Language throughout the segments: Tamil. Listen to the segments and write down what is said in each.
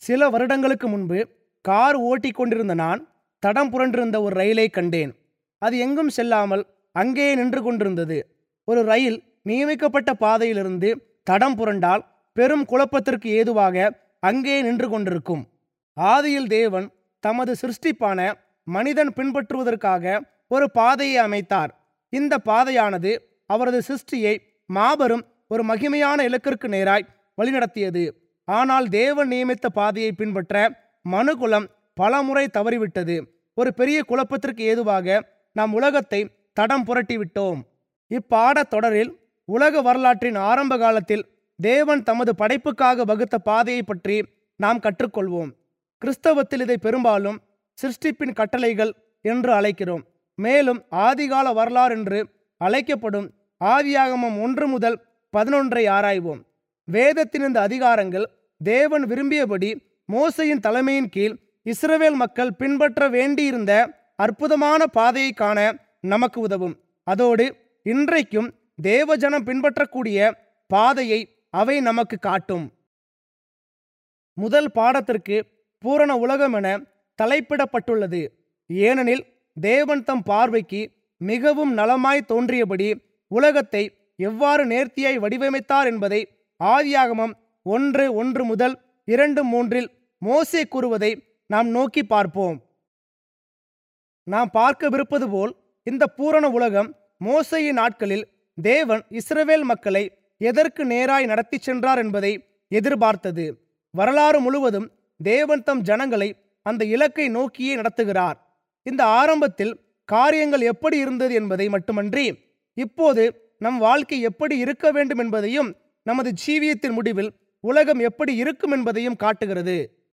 சில வருடங்களுக்கு முன்பு கார் ஓட்டிக் கொண்டிருந்த நான் தடம் புரண்டிருந்த ஒரு ரயிலை கண்டேன் அது எங்கும் செல்லாமல் அங்கேயே நின்று கொண்டிருந்தது ஒரு ரயில் நியமிக்கப்பட்ட பாதையிலிருந்து தடம் புரண்டால் பெரும் குழப்பத்திற்கு ஏதுவாக அங்கே நின்று கொண்டிருக்கும் ஆதியில் தேவன் தமது சிருஷ்டிப்பான மனிதன் பின்பற்றுவதற்காக ஒரு பாதையை அமைத்தார் இந்த பாதையானது அவரது சிருஷ்டியை மாபெரும் ஒரு மகிமையான இலக்கிற்கு நேராய் வழிநடத்தியது ஆனால் தேவன் நியமித்த பாதையை பின்பற்ற மனுகுலம் பலமுறை தவறிவிட்டது ஒரு பெரிய குழப்பத்திற்கு ஏதுவாக நாம் உலகத்தை தடம் புரட்டிவிட்டோம் இப்பாடத் தொடரில் உலக வரலாற்றின் ஆரம்ப காலத்தில் தேவன் தமது படைப்புக்காக வகுத்த பாதையை பற்றி நாம் கற்றுக்கொள்வோம் கிறிஸ்தவத்தில் இதை பெரும்பாலும் சிருஷ்டிப்பின் கட்டளைகள் என்று அழைக்கிறோம் மேலும் ஆதிகால வரலாறு என்று அழைக்கப்படும் ஆதியாகமம் ஒன்று முதல் பதினொன்றை ஆராய்வோம் வேதத்தின் இந்த அதிகாரங்கள் தேவன் விரும்பியபடி மோசையின் தலைமையின் கீழ் இஸ்ரவேல் மக்கள் பின்பற்ற வேண்டியிருந்த அற்புதமான பாதையை காண நமக்கு உதவும் அதோடு இன்றைக்கும் தேவஜனம் பின்பற்றக்கூடிய பாதையை அவை நமக்கு காட்டும் முதல் பாடத்திற்கு பூரண உலகம் என தலைப்பிடப்பட்டுள்ளது ஏனெனில் தேவன் தம் பார்வைக்கு மிகவும் நலமாய் தோன்றியபடி உலகத்தை எவ்வாறு நேர்த்தியாய் வடிவமைத்தார் என்பதை ஆதியாகமம் ஒன்று ஒன்று முதல் இரண்டு மூன்றில் மோசே கூறுவதை நாம் நோக்கி பார்ப்போம் நாம் பார்க்கவிருப்பது போல் இந்த பூரண உலகம் மோசையின் நாட்களில் தேவன் இஸ்ரவேல் மக்களை எதற்கு நேராய் நடத்தி சென்றார் என்பதை எதிர்பார்த்தது வரலாறு முழுவதும் தேவன் தம் ஜனங்களை அந்த இலக்கை நோக்கியே நடத்துகிறார் இந்த ஆரம்பத்தில் காரியங்கள் எப்படி இருந்தது என்பதை மட்டுமன்றி இப்போது நம் வாழ்க்கை எப்படி இருக்க வேண்டும் என்பதையும் நமது ஜீவியத்தின் முடிவில் உலகம் எப்படி இருக்கும் என்பதையும் காட்டுகிறது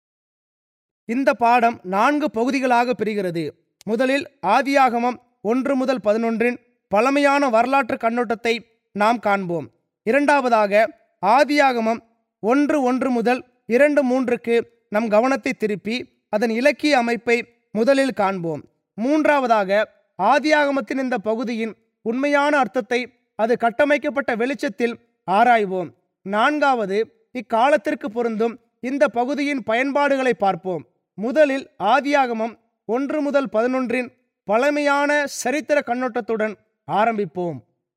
இந்த பாடம் நான்கு பகுதிகளாக பிரிகிறது முதலில் ஆதியாகமம் ஒன்று முதல் பதினொன்றின் பழமையான வரலாற்று கண்ணோட்டத்தை நாம் காண்போம் இரண்டாவதாக ஆதியாகமம் ஒன்று ஒன்று முதல் இரண்டு மூன்றுக்கு நம் கவனத்தை திருப்பி அதன் இலக்கிய அமைப்பை முதலில் காண்போம் மூன்றாவதாக ஆதியாகமத்தின் இந்த பகுதியின் உண்மையான அர்த்தத்தை அது கட்டமைக்கப்பட்ட வெளிச்சத்தில் ஆராய்வோம் நான்காவது இக்காலத்திற்கு பொருந்தும் இந்த பகுதியின் பயன்பாடுகளை பார்ப்போம் முதலில் ஆதியாகமம் ஒன்று முதல் பதினொன்றின் பழமையான சரித்திர கண்ணோட்டத்துடன் ஆரம்பிப்போம்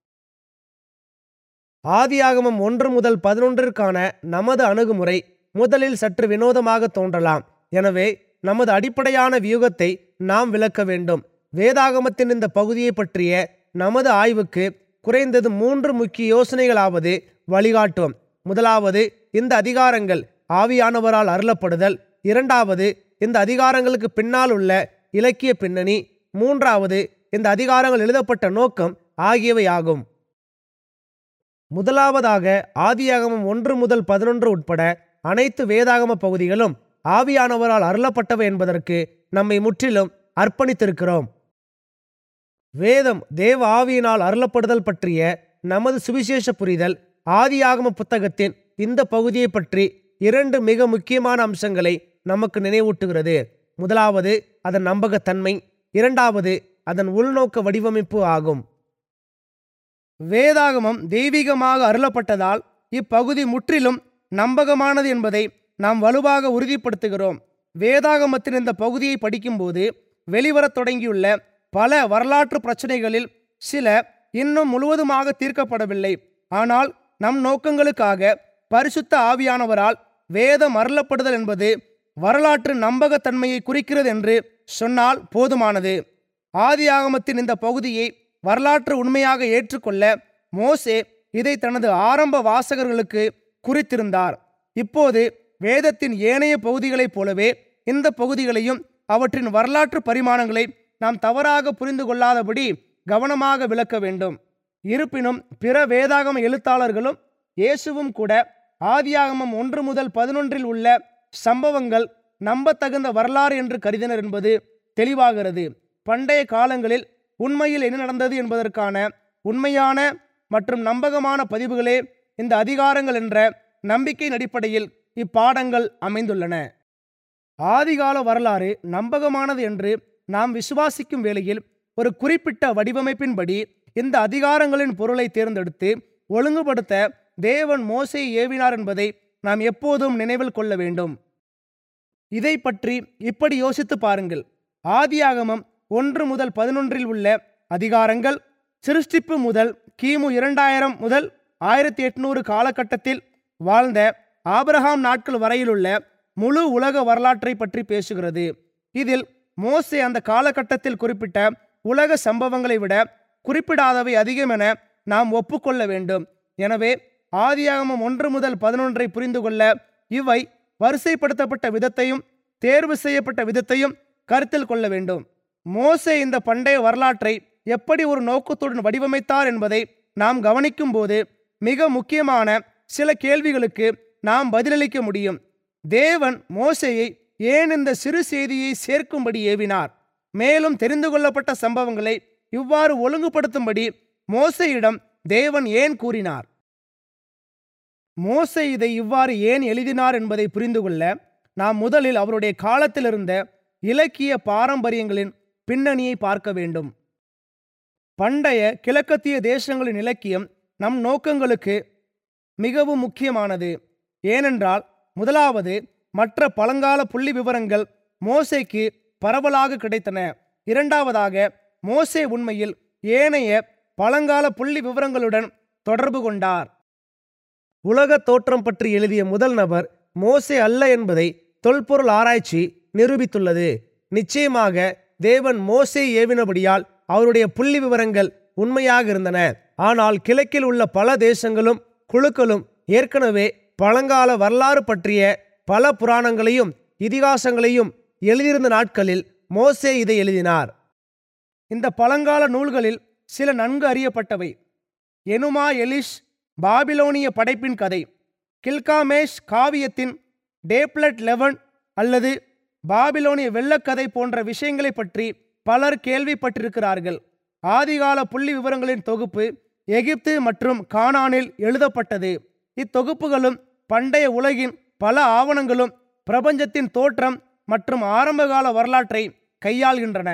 ஆதியாகமம் ஒன்று முதல் பதினொன்றிற்கான நமது அணுகுமுறை முதலில் சற்று வினோதமாக தோன்றலாம் எனவே நமது அடிப்படையான வியூகத்தை நாம் விளக்க வேண்டும் வேதாகமத்தின் இந்த பகுதியை பற்றிய நமது ஆய்வுக்கு குறைந்தது மூன்று முக்கிய யோசனைகளாவது வழிகாட்டும் முதலாவது இந்த அதிகாரங்கள் ஆவியானவரால் அருளப்படுதல் இரண்டாவது இந்த அதிகாரங்களுக்கு பின்னால் உள்ள இலக்கிய பின்னணி மூன்றாவது இந்த அதிகாரங்கள் எழுதப்பட்ட நோக்கம் ஆகியவை ஆகும் முதலாவதாக ஆதியாகமம் ஒன்று முதல் பதினொன்று உட்பட அனைத்து வேதாகம பகுதிகளும் ஆவியானவரால் அருளப்பட்டவை என்பதற்கு நம்மை முற்றிலும் அர்ப்பணித்திருக்கிறோம் வேதம் தேவ ஆவியினால் அருளப்படுதல் பற்றிய நமது சுவிசேஷ புரிதல் ஆதியாகம புத்தகத்தின் இந்த பகுதியை பற்றி இரண்டு மிக முக்கியமான அம்சங்களை நமக்கு நினைவூட்டுகிறது முதலாவது அதன் நம்பகத்தன்மை இரண்டாவது அதன் உள்நோக்க வடிவமைப்பு ஆகும் வேதாகமம் தெய்வீகமாக அருளப்பட்டதால் இப்பகுதி முற்றிலும் நம்பகமானது என்பதை நாம் வலுவாக உறுதிப்படுத்துகிறோம் வேதாகமத்தின் இந்த பகுதியை படிக்கும்போது வெளிவரத் தொடங்கியுள்ள பல வரலாற்று பிரச்சனைகளில் சில இன்னும் முழுவதுமாக தீர்க்கப்படவில்லை ஆனால் நம் நோக்கங்களுக்காக பரிசுத்த ஆவியானவரால் வேதம் அருளப்படுதல் என்பது வரலாற்று நம்பகத்தன்மையை குறிக்கிறது என்று சொன்னால் போதுமானது ஆதியாகமத்தின் இந்த பகுதியை வரலாற்று உண்மையாக ஏற்றுக்கொள்ள மோசே இதை தனது ஆரம்ப வாசகர்களுக்கு குறித்திருந்தார் இப்போது வேதத்தின் ஏனைய பகுதிகளைப் போலவே இந்த பகுதிகளையும் அவற்றின் வரலாற்று பரிமாணங்களை நாம் தவறாக புரிந்து கொள்ளாதபடி கவனமாக விளக்க வேண்டும் இருப்பினும் பிற வேதாகம எழுத்தாளர்களும் இயேசுவும் கூட ஆதியாகமம் ஒன்று முதல் பதினொன்றில் உள்ள சம்பவங்கள் நம்பத்தகுந்த வரலாறு என்று கருதினர் என்பது தெளிவாகிறது பண்டைய காலங்களில் உண்மையில் என்ன நடந்தது என்பதற்கான உண்மையான மற்றும் நம்பகமான பதிவுகளே இந்த அதிகாரங்கள் என்ற நம்பிக்கையின் அடிப்படையில் இப்பாடங்கள் அமைந்துள்ளன ஆதிகால வரலாறு நம்பகமானது என்று நாம் விசுவாசிக்கும் வேளையில் ஒரு குறிப்பிட்ட வடிவமைப்பின்படி இந்த அதிகாரங்களின் பொருளை தேர்ந்தெடுத்து ஒழுங்குபடுத்த தேவன் மோசே ஏவினார் என்பதை நாம் எப்போதும் நினைவில் கொள்ள வேண்டும் இதை பற்றி இப்படி யோசித்து பாருங்கள் ஆதியாகமம் ஒன்று முதல் பதினொன்றில் உள்ள அதிகாரங்கள் சிருஷ்டிப்பு முதல் கிமு இரண்டாயிரம் முதல் ஆயிரத்தி எட்நூறு காலகட்டத்தில் வாழ்ந்த ஆபிரகாம் நாட்கள் வரையிலுள்ள முழு உலக வரலாற்றை பற்றி பேசுகிறது இதில் மோசே அந்த காலகட்டத்தில் குறிப்பிட்ட உலக சம்பவங்களை விட குறிப்பிடாதவை அதிகம் என நாம் ஒப்புக்கொள்ள வேண்டும் எனவே ஆதியாகமம் ஒன்று முதல் பதினொன்றை புரிந்து கொள்ள இவை வரிசைப்படுத்தப்பட்ட விதத்தையும் தேர்வு செய்யப்பட்ட விதத்தையும் கருத்தில் கொள்ள வேண்டும் மோசே இந்த பண்டைய வரலாற்றை எப்படி ஒரு நோக்கத்துடன் வடிவமைத்தார் என்பதை நாம் கவனிக்கும் போது மிக முக்கியமான சில கேள்விகளுக்கு நாம் பதிலளிக்க முடியும் தேவன் மோசேயை ஏன் இந்த சிறு செய்தியை சேர்க்கும்படி ஏவினார் மேலும் தெரிந்து கொள்ளப்பட்ட சம்பவங்களை இவ்வாறு ஒழுங்குபடுத்தும்படி மோசையிடம் தேவன் ஏன் கூறினார் மோசே இதை இவ்வாறு ஏன் எழுதினார் என்பதை புரிந்து கொள்ள நாம் முதலில் அவருடைய காலத்தில் இருந்த இலக்கிய பாரம்பரியங்களின் பின்னணியை பார்க்க வேண்டும் பண்டைய கிழக்கத்திய தேசங்களின் இலக்கியம் நம் நோக்கங்களுக்கு மிகவும் முக்கியமானது ஏனென்றால் முதலாவது மற்ற பழங்கால புள்ளி விவரங்கள் மோசேக்கு பரவலாக கிடைத்தன இரண்டாவதாக மோசே உண்மையில் ஏனைய பழங்கால புள்ளி விவரங்களுடன் தொடர்பு கொண்டார் உலக தோற்றம் பற்றி எழுதிய முதல் நபர் மோசே அல்ல என்பதை தொல்பொருள் ஆராய்ச்சி நிரூபித்துள்ளது நிச்சயமாக தேவன் மோசே ஏவினபடியால் அவருடைய புள்ளி விவரங்கள் உண்மையாக இருந்தன ஆனால் கிழக்கில் உள்ள பல தேசங்களும் குழுக்களும் ஏற்கனவே பழங்கால வரலாறு பற்றிய பல புராணங்களையும் இதிகாசங்களையும் எழுதியிருந்த நாட்களில் மோசே இதை எழுதினார் இந்த பழங்கால நூல்களில் சில நன்கு அறியப்பட்டவை எனுமா எலிஷ் பாபிலோனிய படைப்பின் கதை கில்காமேஷ் காவியத்தின் டேப்லெட் லெவன் அல்லது பாபிலோனிய வெள்ளக்கதை போன்ற விஷயங்களை பற்றி பலர் கேள்விப்பட்டிருக்கிறார்கள் ஆதிகால புள்ளி விவரங்களின் தொகுப்பு எகிப்து மற்றும் கானானில் எழுதப்பட்டது இத்தொகுப்புகளும் பண்டைய உலகின் பல ஆவணங்களும் பிரபஞ்சத்தின் தோற்றம் மற்றும் ஆரம்பகால வரலாற்றை கையாள்கின்றன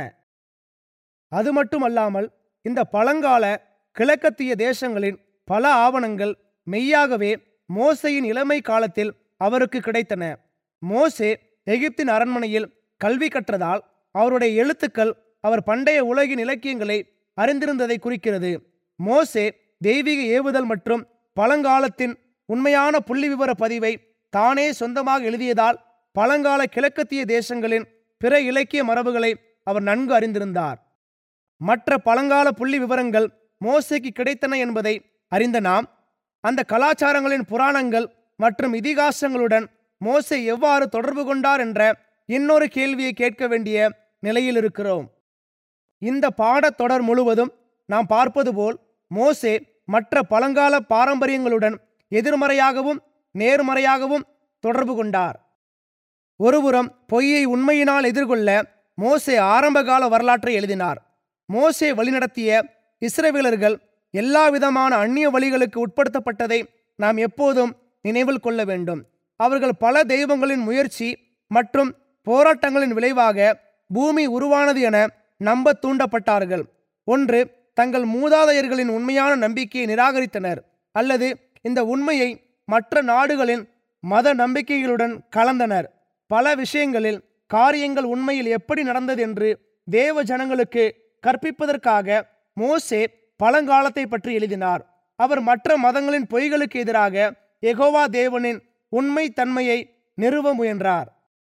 அது மட்டுமல்லாமல் இந்த பழங்கால கிழக்கத்திய தேசங்களின் பல ஆவணங்கள் மெய்யாகவே மோசையின் இளமை காலத்தில் அவருக்கு கிடைத்தன மோசே எகிப்தின் அரண்மனையில் கல்வி கற்றதால் அவருடைய எழுத்துக்கள் அவர் பண்டைய உலகின் இலக்கியங்களை அறிந்திருந்ததை குறிக்கிறது மோசே தெய்வீக ஏவுதல் மற்றும் பழங்காலத்தின் உண்மையான புள்ளிவிவர பதிவை தானே சொந்தமாக எழுதியதால் பழங்கால கிழக்கத்திய தேசங்களின் பிற இலக்கிய மரபுகளை அவர் நன்கு அறிந்திருந்தார் மற்ற பழங்கால புள்ளி விவரங்கள் மோசேக்கு கிடைத்தன என்பதை அறிந்த நாம் அந்த கலாச்சாரங்களின் புராணங்கள் மற்றும் இதிகாசங்களுடன் மோசே எவ்வாறு தொடர்பு கொண்டார் என்ற இன்னொரு கேள்வியை கேட்க வேண்டிய நிலையில் இருக்கிறோம் இந்த பாடத்தொடர் முழுவதும் நாம் பார்ப்பது போல் மோசே மற்ற பழங்கால பாரம்பரியங்களுடன் எதிர்மறையாகவும் நேர்மறையாகவும் தொடர்பு கொண்டார் ஒருபுறம் பொய்யை உண்மையினால் எதிர்கொள்ள மோசே ஆரம்பகால வரலாற்றை எழுதினார் மோசே வழிநடத்திய இஸ்ரவேலர்கள் எல்லா விதமான அந்நிய வழிகளுக்கு உட்படுத்தப்பட்டதை நாம் எப்போதும் நினைவில் கொள்ள வேண்டும் அவர்கள் பல தெய்வங்களின் முயற்சி மற்றும் போராட்டங்களின் விளைவாக பூமி உருவானது என நம்ப தூண்டப்பட்டார்கள் ஒன்று தங்கள் மூதாதையர்களின் உண்மையான நம்பிக்கையை நிராகரித்தனர் அல்லது இந்த உண்மையை மற்ற நாடுகளின் மத நம்பிக்கைகளுடன் கலந்தனர் பல விஷயங்களில் காரியங்கள் உண்மையில் எப்படி நடந்தது என்று தேவ ஜனங்களுக்கு கற்பிப்பதற்காக மோசே பழங்காலத்தை பற்றி எழுதினார் அவர் மற்ற மதங்களின் பொய்களுக்கு எதிராக எகோவா தேவனின் உண்மை தன்மையை நிறுவ முயன்றார்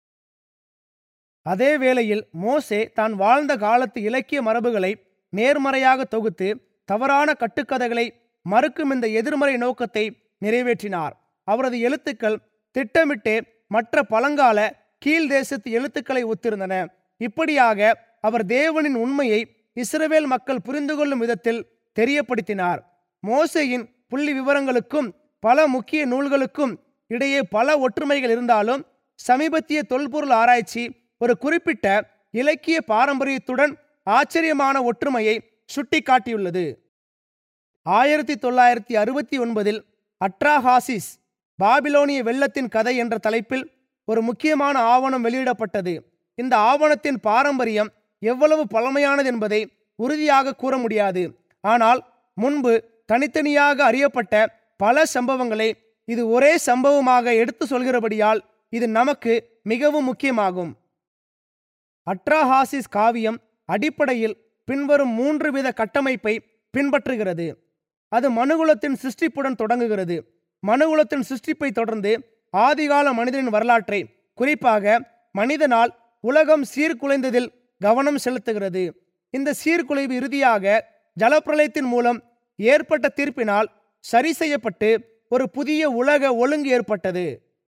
அதே வேளையில் மோசே தான் வாழ்ந்த காலத்து இலக்கிய மரபுகளை நேர்மறையாக தொகுத்து தவறான கட்டுக்கதைகளை மறுக்கும் இந்த எதிர்மறை நோக்கத்தை நிறைவேற்றினார் அவரது எழுத்துக்கள் திட்டமிட்டே மற்ற பழங்கால கீழ் தேசத்து எழுத்துக்களை ஒத்திருந்தன இப்படியாக அவர் தேவனின் உண்மையை இஸ்ரவேல் மக்கள் புரிந்து கொள்ளும் விதத்தில் தெரியப்படுத்தினார் மோசேயின் புள்ளி விவரங்களுக்கும் பல முக்கிய நூல்களுக்கும் இடையே பல ஒற்றுமைகள் இருந்தாலும் சமீபத்திய தொல்பொருள் ஆராய்ச்சி ஒரு குறிப்பிட்ட இலக்கிய பாரம்பரியத்துடன் ஆச்சரியமான ஒற்றுமையை சுட்டிக்காட்டியுள்ளது ஆயிரத்தி தொள்ளாயிரத்தி அறுபத்தி ஒன்பதில் அட்ராஹாசிஸ் பாபிலோனிய வெள்ளத்தின் கதை என்ற தலைப்பில் ஒரு முக்கியமான ஆவணம் வெளியிடப்பட்டது இந்த ஆவணத்தின் பாரம்பரியம் எவ்வளவு பழமையானது என்பதை உறுதியாக கூற முடியாது ஆனால் முன்பு தனித்தனியாக அறியப்பட்ட பல சம்பவங்களை இது ஒரே சம்பவமாக எடுத்து சொல்கிறபடியால் இது நமக்கு மிகவும் முக்கியமாகும் அட்ராஹாசிஸ் காவியம் அடிப்படையில் பின்வரும் மூன்று வித கட்டமைப்பை பின்பற்றுகிறது அது மனுகுலத்தின் சிருஷ்டிப்புடன் தொடங்குகிறது மனுகுலத்தின் சிருஷ்டிப்பை தொடர்ந்து ஆதிகால மனிதனின் வரலாற்றை குறிப்பாக மனிதனால் உலகம் சீர்குலைந்ததில் கவனம் செலுத்துகிறது இந்த சீர்குலைவு இறுதியாக ஜலப்பிரளயத்தின் மூலம் ஏற்பட்ட தீர்ப்பினால் சரி செய்யப்பட்டு ஒரு புதிய உலக ஒழுங்கு ஏற்பட்டது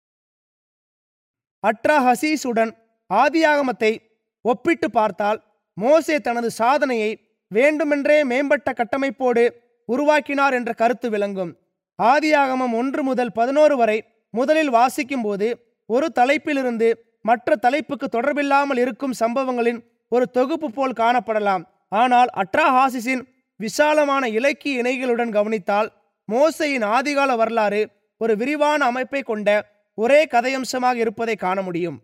அட்ரா ஹசீஸுடன் ஆதியாகமத்தை ஒப்பிட்டு பார்த்தால் மோசே தனது சாதனையை வேண்டுமென்றே மேம்பட்ட கட்டமைப்போடு உருவாக்கினார் என்ற கருத்து விளங்கும் ஆதியாகமம் ஒன்று முதல் பதினோரு வரை முதலில் வாசிக்கும்போது ஒரு தலைப்பிலிருந்து மற்ற தலைப்புக்கு தொடர்பில்லாமல் இருக்கும் சம்பவங்களின் ஒரு தொகுப்பு போல் காணப்படலாம் ஆனால் அட்ராஹாசிஸின் விசாலமான இலக்கிய இணைகளுடன் கவனித்தால் மோசையின் ஆதிகால வரலாறு ஒரு விரிவான அமைப்பை கொண்ட ஒரே கதையம்சமாக இருப்பதை காண முடியும்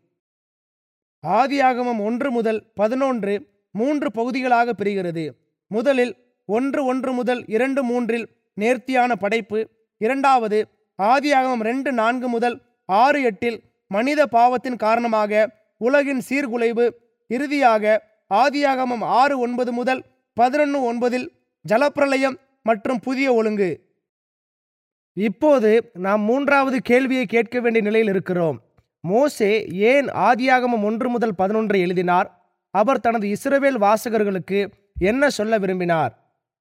ஆதியாகமம் ஒன்று முதல் பதினொன்று மூன்று பகுதிகளாக பிரிகிறது முதலில் ஒன்று ஒன்று முதல் இரண்டு மூன்றில் நேர்த்தியான படைப்பு இரண்டாவது ஆதியாகமம் ரெண்டு நான்கு முதல் ஆறு எட்டில் மனித பாவத்தின் காரணமாக உலகின் சீர்குலைவு இறுதியாக ஆதியாகமம் ஆறு ஒன்பது முதல் பதினொன்று ஒன்பதில் ஜலப்பிரளயம் மற்றும் புதிய ஒழுங்கு இப்போது நாம் மூன்றாவது கேள்வியை கேட்க வேண்டிய நிலையில் இருக்கிறோம் மோசே ஏன் ஆதியாகமம் ஒன்று முதல் பதினொன்றை எழுதினார் அவர் தனது இஸ்ரவேல் வாசகர்களுக்கு என்ன சொல்ல விரும்பினார்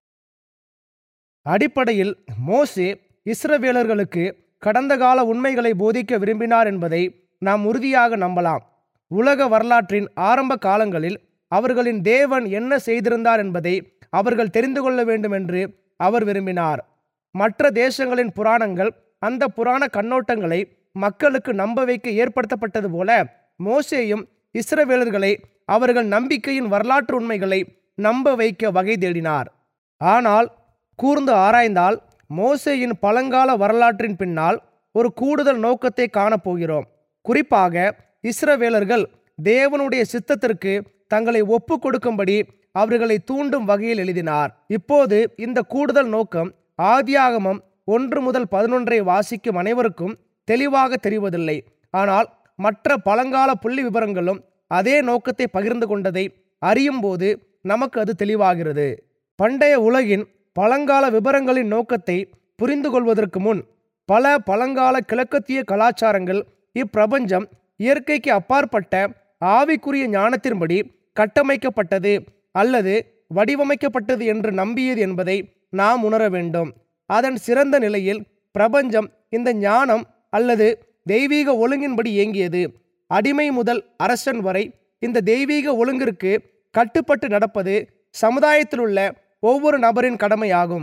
அடிப்படையில் மோசே இஸ்ரவேலர்களுக்கு கடந்த கால உண்மைகளை போதிக்க விரும்பினார் என்பதை நாம் உறுதியாக நம்பலாம் உலக வரலாற்றின் ஆரம்ப காலங்களில் அவர்களின் தேவன் என்ன செய்திருந்தார் என்பதை அவர்கள் தெரிந்து கொள்ள வேண்டும் என்று அவர் விரும்பினார் மற்ற தேசங்களின் புராணங்கள் அந்த புராண கண்ணோட்டங்களை மக்களுக்கு நம்ப வைக்க ஏற்படுத்தப்பட்டது போல மோசேயும் இஸ்ரவேலர்களை அவர்கள் நம்பிக்கையின் வரலாற்று உண்மைகளை நம்ப வைக்க வகை தேடினார் ஆனால் கூர்ந்து ஆராய்ந்தால் மோசேயின் பழங்கால வரலாற்றின் பின்னால் ஒரு கூடுதல் நோக்கத்தை காணப்போகிறோம் குறிப்பாக இஸ்ரவேலர்கள் தேவனுடைய சித்தத்திற்கு தங்களை ஒப்பு கொடுக்கும்படி அவர்களை தூண்டும் வகையில் எழுதினார் இப்போது இந்த கூடுதல் நோக்கம் ஆதியாகமம் ஒன்று முதல் பதினொன்றை வாசிக்கும் அனைவருக்கும் தெளிவாக தெரிவதில்லை ஆனால் மற்ற பழங்கால புள்ளி விவரங்களும் அதே நோக்கத்தை பகிர்ந்து கொண்டதை அறியும் போது நமக்கு அது தெளிவாகிறது பண்டைய உலகின் பழங்கால விவரங்களின் நோக்கத்தை புரிந்து கொள்வதற்கு முன் பல பழங்கால கிழக்கத்திய கலாச்சாரங்கள் இப்பிரபஞ்சம் இயற்கைக்கு அப்பாற்பட்ட ஆவிக்குரிய ஞானத்தின்படி கட்டமைக்கப்பட்டது அல்லது வடிவமைக்கப்பட்டது என்று நம்பியது என்பதை நாம் உணர வேண்டும் அதன் சிறந்த நிலையில் பிரபஞ்சம் இந்த ஞானம் அல்லது தெய்வீக ஒழுங்கின்படி இயங்கியது அடிமை முதல் அரசன் வரை இந்த தெய்வீக ஒழுங்கிற்கு கட்டுப்பட்டு நடப்பது சமுதாயத்தில் உள்ள ஒவ்வொரு நபரின் கடமையாகும்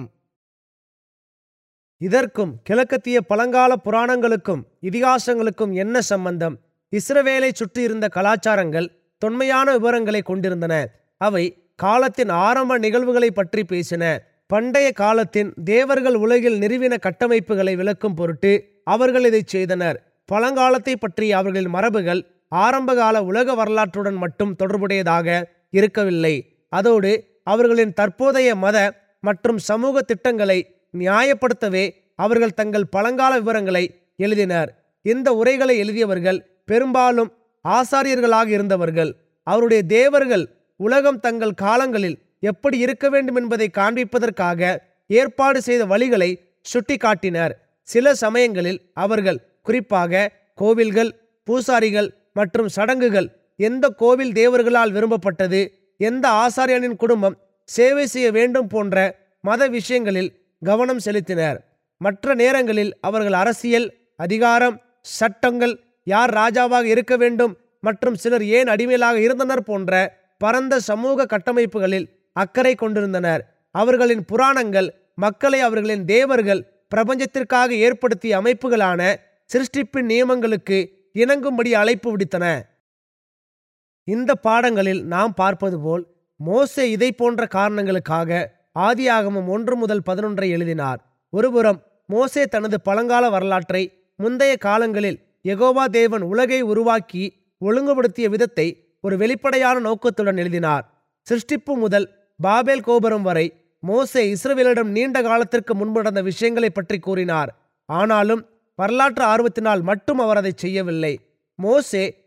இதற்கும் கிழக்கத்திய பழங்கால புராணங்களுக்கும் இதிகாசங்களுக்கும் என்ன சம்பந்தம் இஸ்ரவேலை சுற்றியிருந்த கலாச்சாரங்கள் தொன்மையான விவரங்களை கொண்டிருந்தன அவை காலத்தின் ஆரம்ப நிகழ்வுகளை பற்றி பேசின பண்டைய காலத்தின் தேவர்கள் உலகில் நிறுவின கட்டமைப்புகளை விளக்கும் பொருட்டு அவர்கள் இதை செய்தனர் பழங்காலத்தை பற்றிய அவர்களின் மரபுகள் ஆரம்பகால உலக வரலாற்றுடன் மட்டும் தொடர்புடையதாக இருக்கவில்லை அதோடு அவர்களின் தற்போதைய மத மற்றும் சமூக திட்டங்களை நியாயப்படுத்தவே அவர்கள் தங்கள் பழங்கால விவரங்களை எழுதினர் இந்த உரைகளை எழுதியவர்கள் பெரும்பாலும் ஆசாரியர்களாக இருந்தவர்கள் அவருடைய தேவர்கள் உலகம் தங்கள் காலங்களில் எப்படி இருக்க வேண்டும் என்பதை காண்பிப்பதற்காக ஏற்பாடு செய்த வழிகளை சுட்டிக்காட்டினர் சில சமயங்களில் அவர்கள் குறிப்பாக கோவில்கள் பூசாரிகள் மற்றும் சடங்குகள் எந்த கோவில் தேவர்களால் விரும்பப்பட்டது எந்த ஆசாரியனின் குடும்பம் சேவை செய்ய வேண்டும் போன்ற மத விஷயங்களில் கவனம் செலுத்தினர் மற்ற நேரங்களில் அவர்கள் அரசியல் அதிகாரம் சட்டங்கள் யார் ராஜாவாக இருக்க வேண்டும் மற்றும் சிலர் ஏன் அடிமையிலாக இருந்தனர் போன்ற பரந்த சமூக கட்டமைப்புகளில் அக்கறை கொண்டிருந்தனர் அவர்களின் புராணங்கள் மக்களை அவர்களின் தேவர்கள் பிரபஞ்சத்திற்காக ஏற்படுத்திய அமைப்புகளான சிருஷ்டிப்பின் நியமங்களுக்கு இணங்கும்படி அழைப்பு விடுத்தன இந்த பாடங்களில் நாம் பார்ப்பது போல் மோசே இதை போன்ற காரணங்களுக்காக ஆதியாகமம் ஒன்று முதல் பதினொன்றை எழுதினார் ஒருபுறம் மோசே தனது பழங்கால வரலாற்றை முந்தைய காலங்களில் யெகோவா தேவன் உலகை உருவாக்கி ஒழுங்குபடுத்திய விதத்தை ஒரு வெளிப்படையான நோக்கத்துடன் எழுதினார் சிருஷ்டிப்பு முதல் பாபேல் கோபுரம் வரை மோசே இஸ்ரவேலிடம் நீண்ட காலத்திற்கு முன்பு நடந்த விஷயங்களை பற்றி கூறினார் ஆனாலும் வரலாற்று ஆர்வத்தினால் மட்டும் அவர் அதை செய்யவில்லை மோசே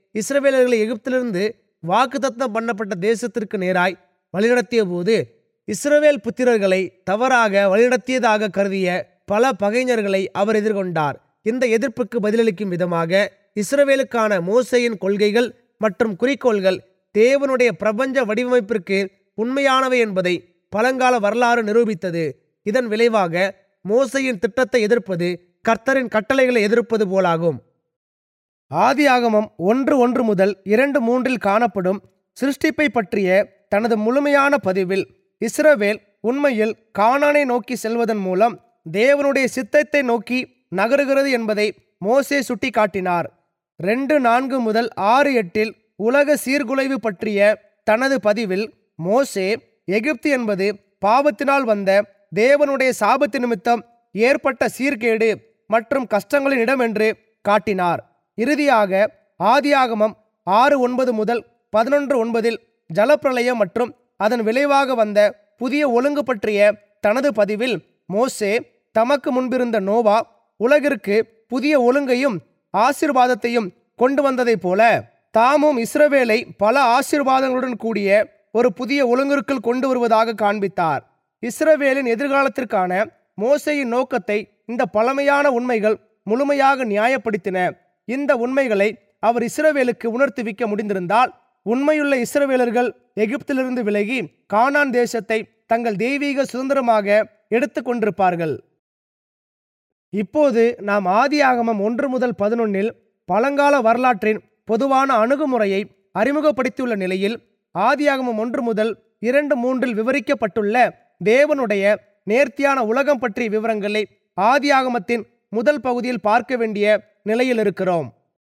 இஸ்ரவேலர்களை எகிப்திலிருந்து வாக்குத்தத்தம் பண்ணப்பட்ட தேசத்திற்கு நேராய் வழிநடத்திய போது இஸ்ரவேல் புத்திரர்களை தவறாக வழிநடத்தியதாக கருதிய பல பகைஞர்களை அவர் எதிர்கொண்டார் இந்த எதிர்ப்புக்கு பதிலளிக்கும் விதமாக இஸ்ரவேலுக்கான மோசையின் கொள்கைகள் மற்றும் குறிக்கோள்கள் தேவனுடைய பிரபஞ்ச வடிவமைப்பிற்கு உண்மையானவை என்பதை பழங்கால வரலாறு நிரூபித்தது இதன் விளைவாக மோசையின் திட்டத்தை எதிர்ப்பது கர்த்தரின் கட்டளைகளை எதிர்ப்பது போலாகும் ஆதியாகமம் ஒன்று ஒன்று முதல் இரண்டு மூன்றில் காணப்படும் சிருஷ்டிப்பை பற்றிய தனது முழுமையான பதிவில் இஸ்ரவேல் உண்மையில் கானானை நோக்கி செல்வதன் மூலம் தேவனுடைய சித்தத்தை நோக்கி நகருகிறது என்பதை மோசே சுட்டிக்காட்டினார் ரெண்டு நான்கு முதல் ஆறு எட்டில் உலக சீர்குலைவு பற்றிய தனது பதிவில் மோசே எகிப்து என்பது பாவத்தினால் வந்த தேவனுடைய சாபத்து நிமித்தம் ஏற்பட்ட சீர்கேடு மற்றும் கஷ்டங்களின் இடம் என்று காட்டினார் இறுதியாக ஆதியாகமம் ஆறு ஒன்பது முதல் பதினொன்று ஒன்பதில் ஜலப்பிரளயம் மற்றும் அதன் விளைவாக வந்த புதிய ஒழுங்கு பற்றிய தனது பதிவில் மோசே தமக்கு முன்பிருந்த நோவா உலகிற்கு புதிய ஒழுங்கையும் ஆசீர்வாதத்தையும் கொண்டு வந்ததைப் போல தாமும் இஸ்ரவேலை பல ஆசீர்வாதங்களுடன் கூடிய ஒரு புதிய ஒழுங்கிற்குள் கொண்டு வருவதாக காண்பித்தார் இஸ்ரவேலின் எதிர்காலத்திற்கான மோசையின் நோக்கத்தை இந்த பழமையான உண்மைகள் முழுமையாக நியாயப்படுத்தின இந்த உண்மைகளை அவர் இஸ்ரவேலுக்கு உணர்த்துவிக்க முடிந்திருந்தால் உண்மையுள்ள இஸ்ரவேலர்கள் எகிப்திலிருந்து விலகி கானான் தேசத்தை தங்கள் தெய்வீக சுதந்திரமாக எடுத்து கொண்டிருப்பார்கள் இப்போது நாம் ஆதியாகமம் ஒன்று முதல் பதினொன்னில் பழங்கால வரலாற்றின் பொதுவான அணுகுமுறையை அறிமுகப்படுத்தியுள்ள நிலையில் ஆதியாகமம் ஒன்று முதல் இரண்டு மூன்றில் விவரிக்கப்பட்டுள்ள தேவனுடைய நேர்த்தியான உலகம் பற்றிய விவரங்களை ஆதியாகமத்தின் முதல் பகுதியில் பார்க்க வேண்டிய நிலையில் இருக்கிறோம்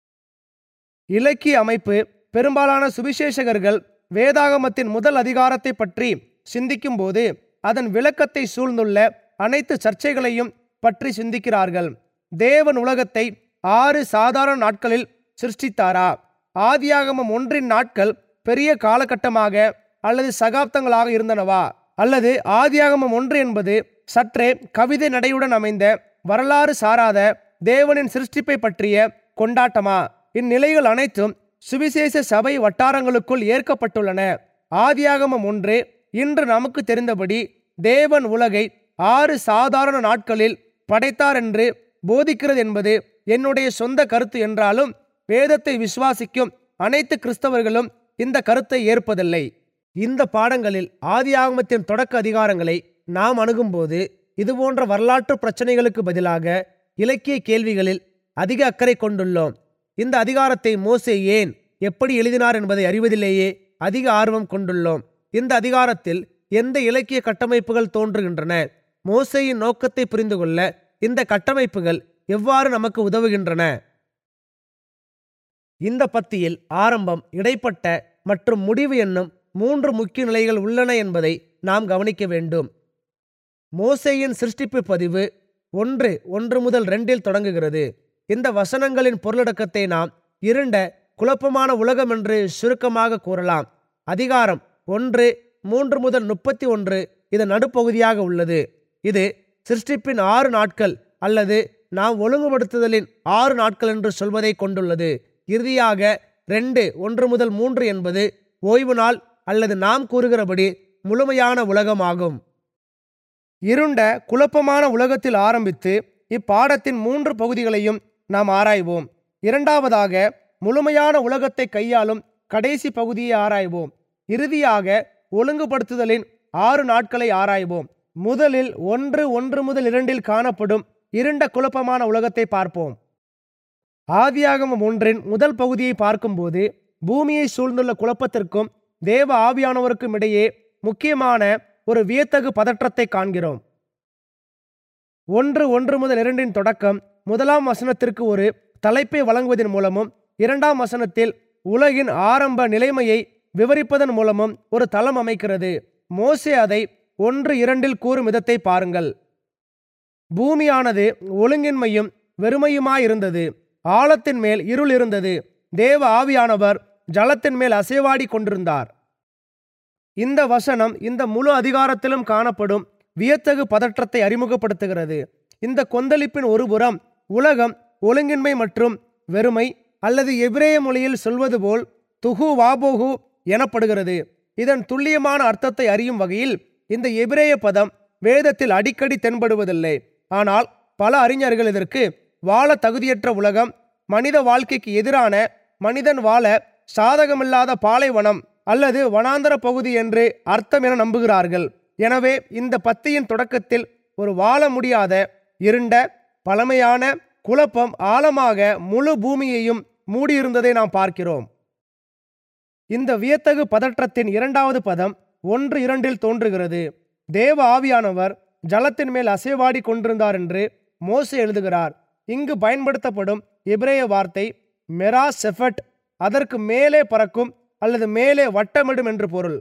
இலக்கிய அமைப்பு பெரும்பாலான சுவிசேஷகர்கள் வேதாகமத்தின் முதல் அதிகாரத்தை பற்றி சிந்திக்கும்போது அதன் விளக்கத்தை சூழ்ந்துள்ள அனைத்து சர்ச்சைகளையும் பற்றி சிந்திக்கிறார்கள் தேவன் உலகத்தை ஆறு சாதாரண நாட்களில் சிருஷ்டித்தாரா ஆதியாகமம் ஒன்றின் நாட்கள் பெரிய காலகட்டமாக அல்லது சகாப்தங்களாக இருந்தனவா அல்லது ஆதியாகமம் ஒன்று என்பது சற்றே கவிதை நடையுடன் அமைந்த வரலாறு சாராத தேவனின் சிருஷ்டிப்பை பற்றிய கொண்டாட்டமா இந்நிலைகள் அனைத்தும் சுவிசேஷ சபை வட்டாரங்களுக்குள் ஏற்கப்பட்டுள்ளன ஆதியாகமம் ஒன்று இன்று நமக்கு தெரிந்தபடி தேவன் உலகை ஆறு சாதாரண நாட்களில் படைத்தார் என்று போதிக்கிறது என்பது என்னுடைய சொந்த கருத்து என்றாலும் வேதத்தை விசுவாசிக்கும் அனைத்து கிறிஸ்தவர்களும் இந்த கருத்தை ஏற்பதில்லை இந்த பாடங்களில் ஆதியாகமத்தின் தொடக்க அதிகாரங்களை நாம் அணுகும்போது இதுபோன்ற வரலாற்று பிரச்சனைகளுக்கு பதிலாக இலக்கிய கேள்விகளில் அதிக அக்கறை கொண்டுள்ளோம் இந்த அதிகாரத்தை மோசே ஏன் எப்படி எழுதினார் என்பதை அறிவதிலேயே அதிக ஆர்வம் கொண்டுள்ளோம் இந்த அதிகாரத்தில் எந்த இலக்கிய கட்டமைப்புகள் தோன்றுகின்றன மோசேயின் நோக்கத்தை புரிந்து கொள்ள இந்த கட்டமைப்புகள் எவ்வாறு நமக்கு உதவுகின்றன இந்த பத்தியில் ஆரம்பம் இடைப்பட்ட மற்றும் முடிவு என்னும் மூன்று முக்கிய நிலைகள் உள்ளன என்பதை நாம் கவனிக்க வேண்டும் மோசேயின் சிருஷ்டிப்பு பதிவு ஒன்று ஒன்று முதல் ரெண்டில் தொடங்குகிறது இந்த வசனங்களின் பொருளடக்கத்தை நாம் இருண்ட குழப்பமான உலகம் என்று சுருக்கமாக கூறலாம் அதிகாரம் ஒன்று மூன்று முதல் முப்பத்தி ஒன்று இதன் நடுப்பகுதியாக உள்ளது இது சிருஷ்டிப்பின் ஆறு நாட்கள் அல்லது நாம் ஒழுங்குபடுத்துதலின் ஆறு நாட்கள் என்று சொல்வதை கொண்டுள்ளது இறுதியாக ரெண்டு ஒன்று முதல் மூன்று என்பது ஓய்வு நாள் அல்லது நாம் கூறுகிறபடி முழுமையான உலகமாகும் இருண்ட குழப்பமான உலகத்தில் ஆரம்பித்து இப்பாடத்தின் மூன்று பகுதிகளையும் நாம் ஆராய்வோம் இரண்டாவதாக முழுமையான உலகத்தை கையாளும் கடைசி பகுதியை ஆராய்வோம் இறுதியாக ஒழுங்குபடுத்துதலின் ஆறு நாட்களை ஆராய்வோம் முதலில் ஒன்று ஒன்று முதல் இரண்டில் காணப்படும் இருண்ட குழப்பமான உலகத்தை பார்ப்போம் ஆதியாகமம் ஒன்றின் முதல் பகுதியை பார்க்கும்போது பூமியை சூழ்ந்துள்ள குழப்பத்திற்கும் தேவ ஆவியானவருக்கும் இடையே முக்கியமான ஒரு வியத்தகு பதற்றத்தை காண்கிறோம் ஒன்று ஒன்று முதல் இரண்டின் தொடக்கம் முதலாம் வசனத்திற்கு ஒரு தலைப்பை வழங்குவதன் மூலமும் இரண்டாம் வசனத்தில் உலகின் ஆரம்ப நிலைமையை விவரிப்பதன் மூலமும் ஒரு தளம் அமைக்கிறது மோசே அதை ஒன்று இரண்டில் கூறும் விதத்தை பாருங்கள் பூமியானது ஒழுங்கின்மையும் வெறுமையுமாயிருந்தது ஆழத்தின் மேல் இருள் இருந்தது தேவ ஆவியானவர் ஜலத்தின் மேல் அசைவாடி கொண்டிருந்தார் இந்த வசனம் இந்த முழு அதிகாரத்திலும் காணப்படும் வியத்தகு பதற்றத்தை அறிமுகப்படுத்துகிறது இந்த கொந்தளிப்பின் ஒருபுறம் உலகம் ஒழுங்கின்மை மற்றும் வெறுமை அல்லது எபிரேய மொழியில் சொல்வது போல் துகு வாபோகு எனப்படுகிறது இதன் துல்லியமான அர்த்தத்தை அறியும் வகையில் இந்த எபிரேய பதம் வேதத்தில் அடிக்கடி தென்படுவதில்லை ஆனால் பல அறிஞர்கள் இதற்கு வாழ தகுதியற்ற உலகம் மனித வாழ்க்கைக்கு எதிரான மனிதன் வாழ சாதகமில்லாத பாலைவனம் அல்லது வனாந்தர பகுதி என்று அர்த்தம் என நம்புகிறார்கள் எனவே இந்த பத்தியின் தொடக்கத்தில் ஒரு வாழ முடியாத இருண்ட பழமையான குழப்பம் ஆழமாக முழு பூமியையும் மூடியிருந்ததை நாம் பார்க்கிறோம் இந்த வியத்தகு பதற்றத்தின் இரண்டாவது பதம் ஒன்று இரண்டில் தோன்றுகிறது தேவ ஆவியானவர் ஜலத்தின் மேல் அசைவாடி கொண்டிருந்தார் என்று மோசே எழுதுகிறார் இங்கு பயன்படுத்தப்படும் எபிரேய வார்த்தை மெரா செஃபட் அதற்கு மேலே பறக்கும் அல்லது மேலே வட்டமிடும் என்று பொருள்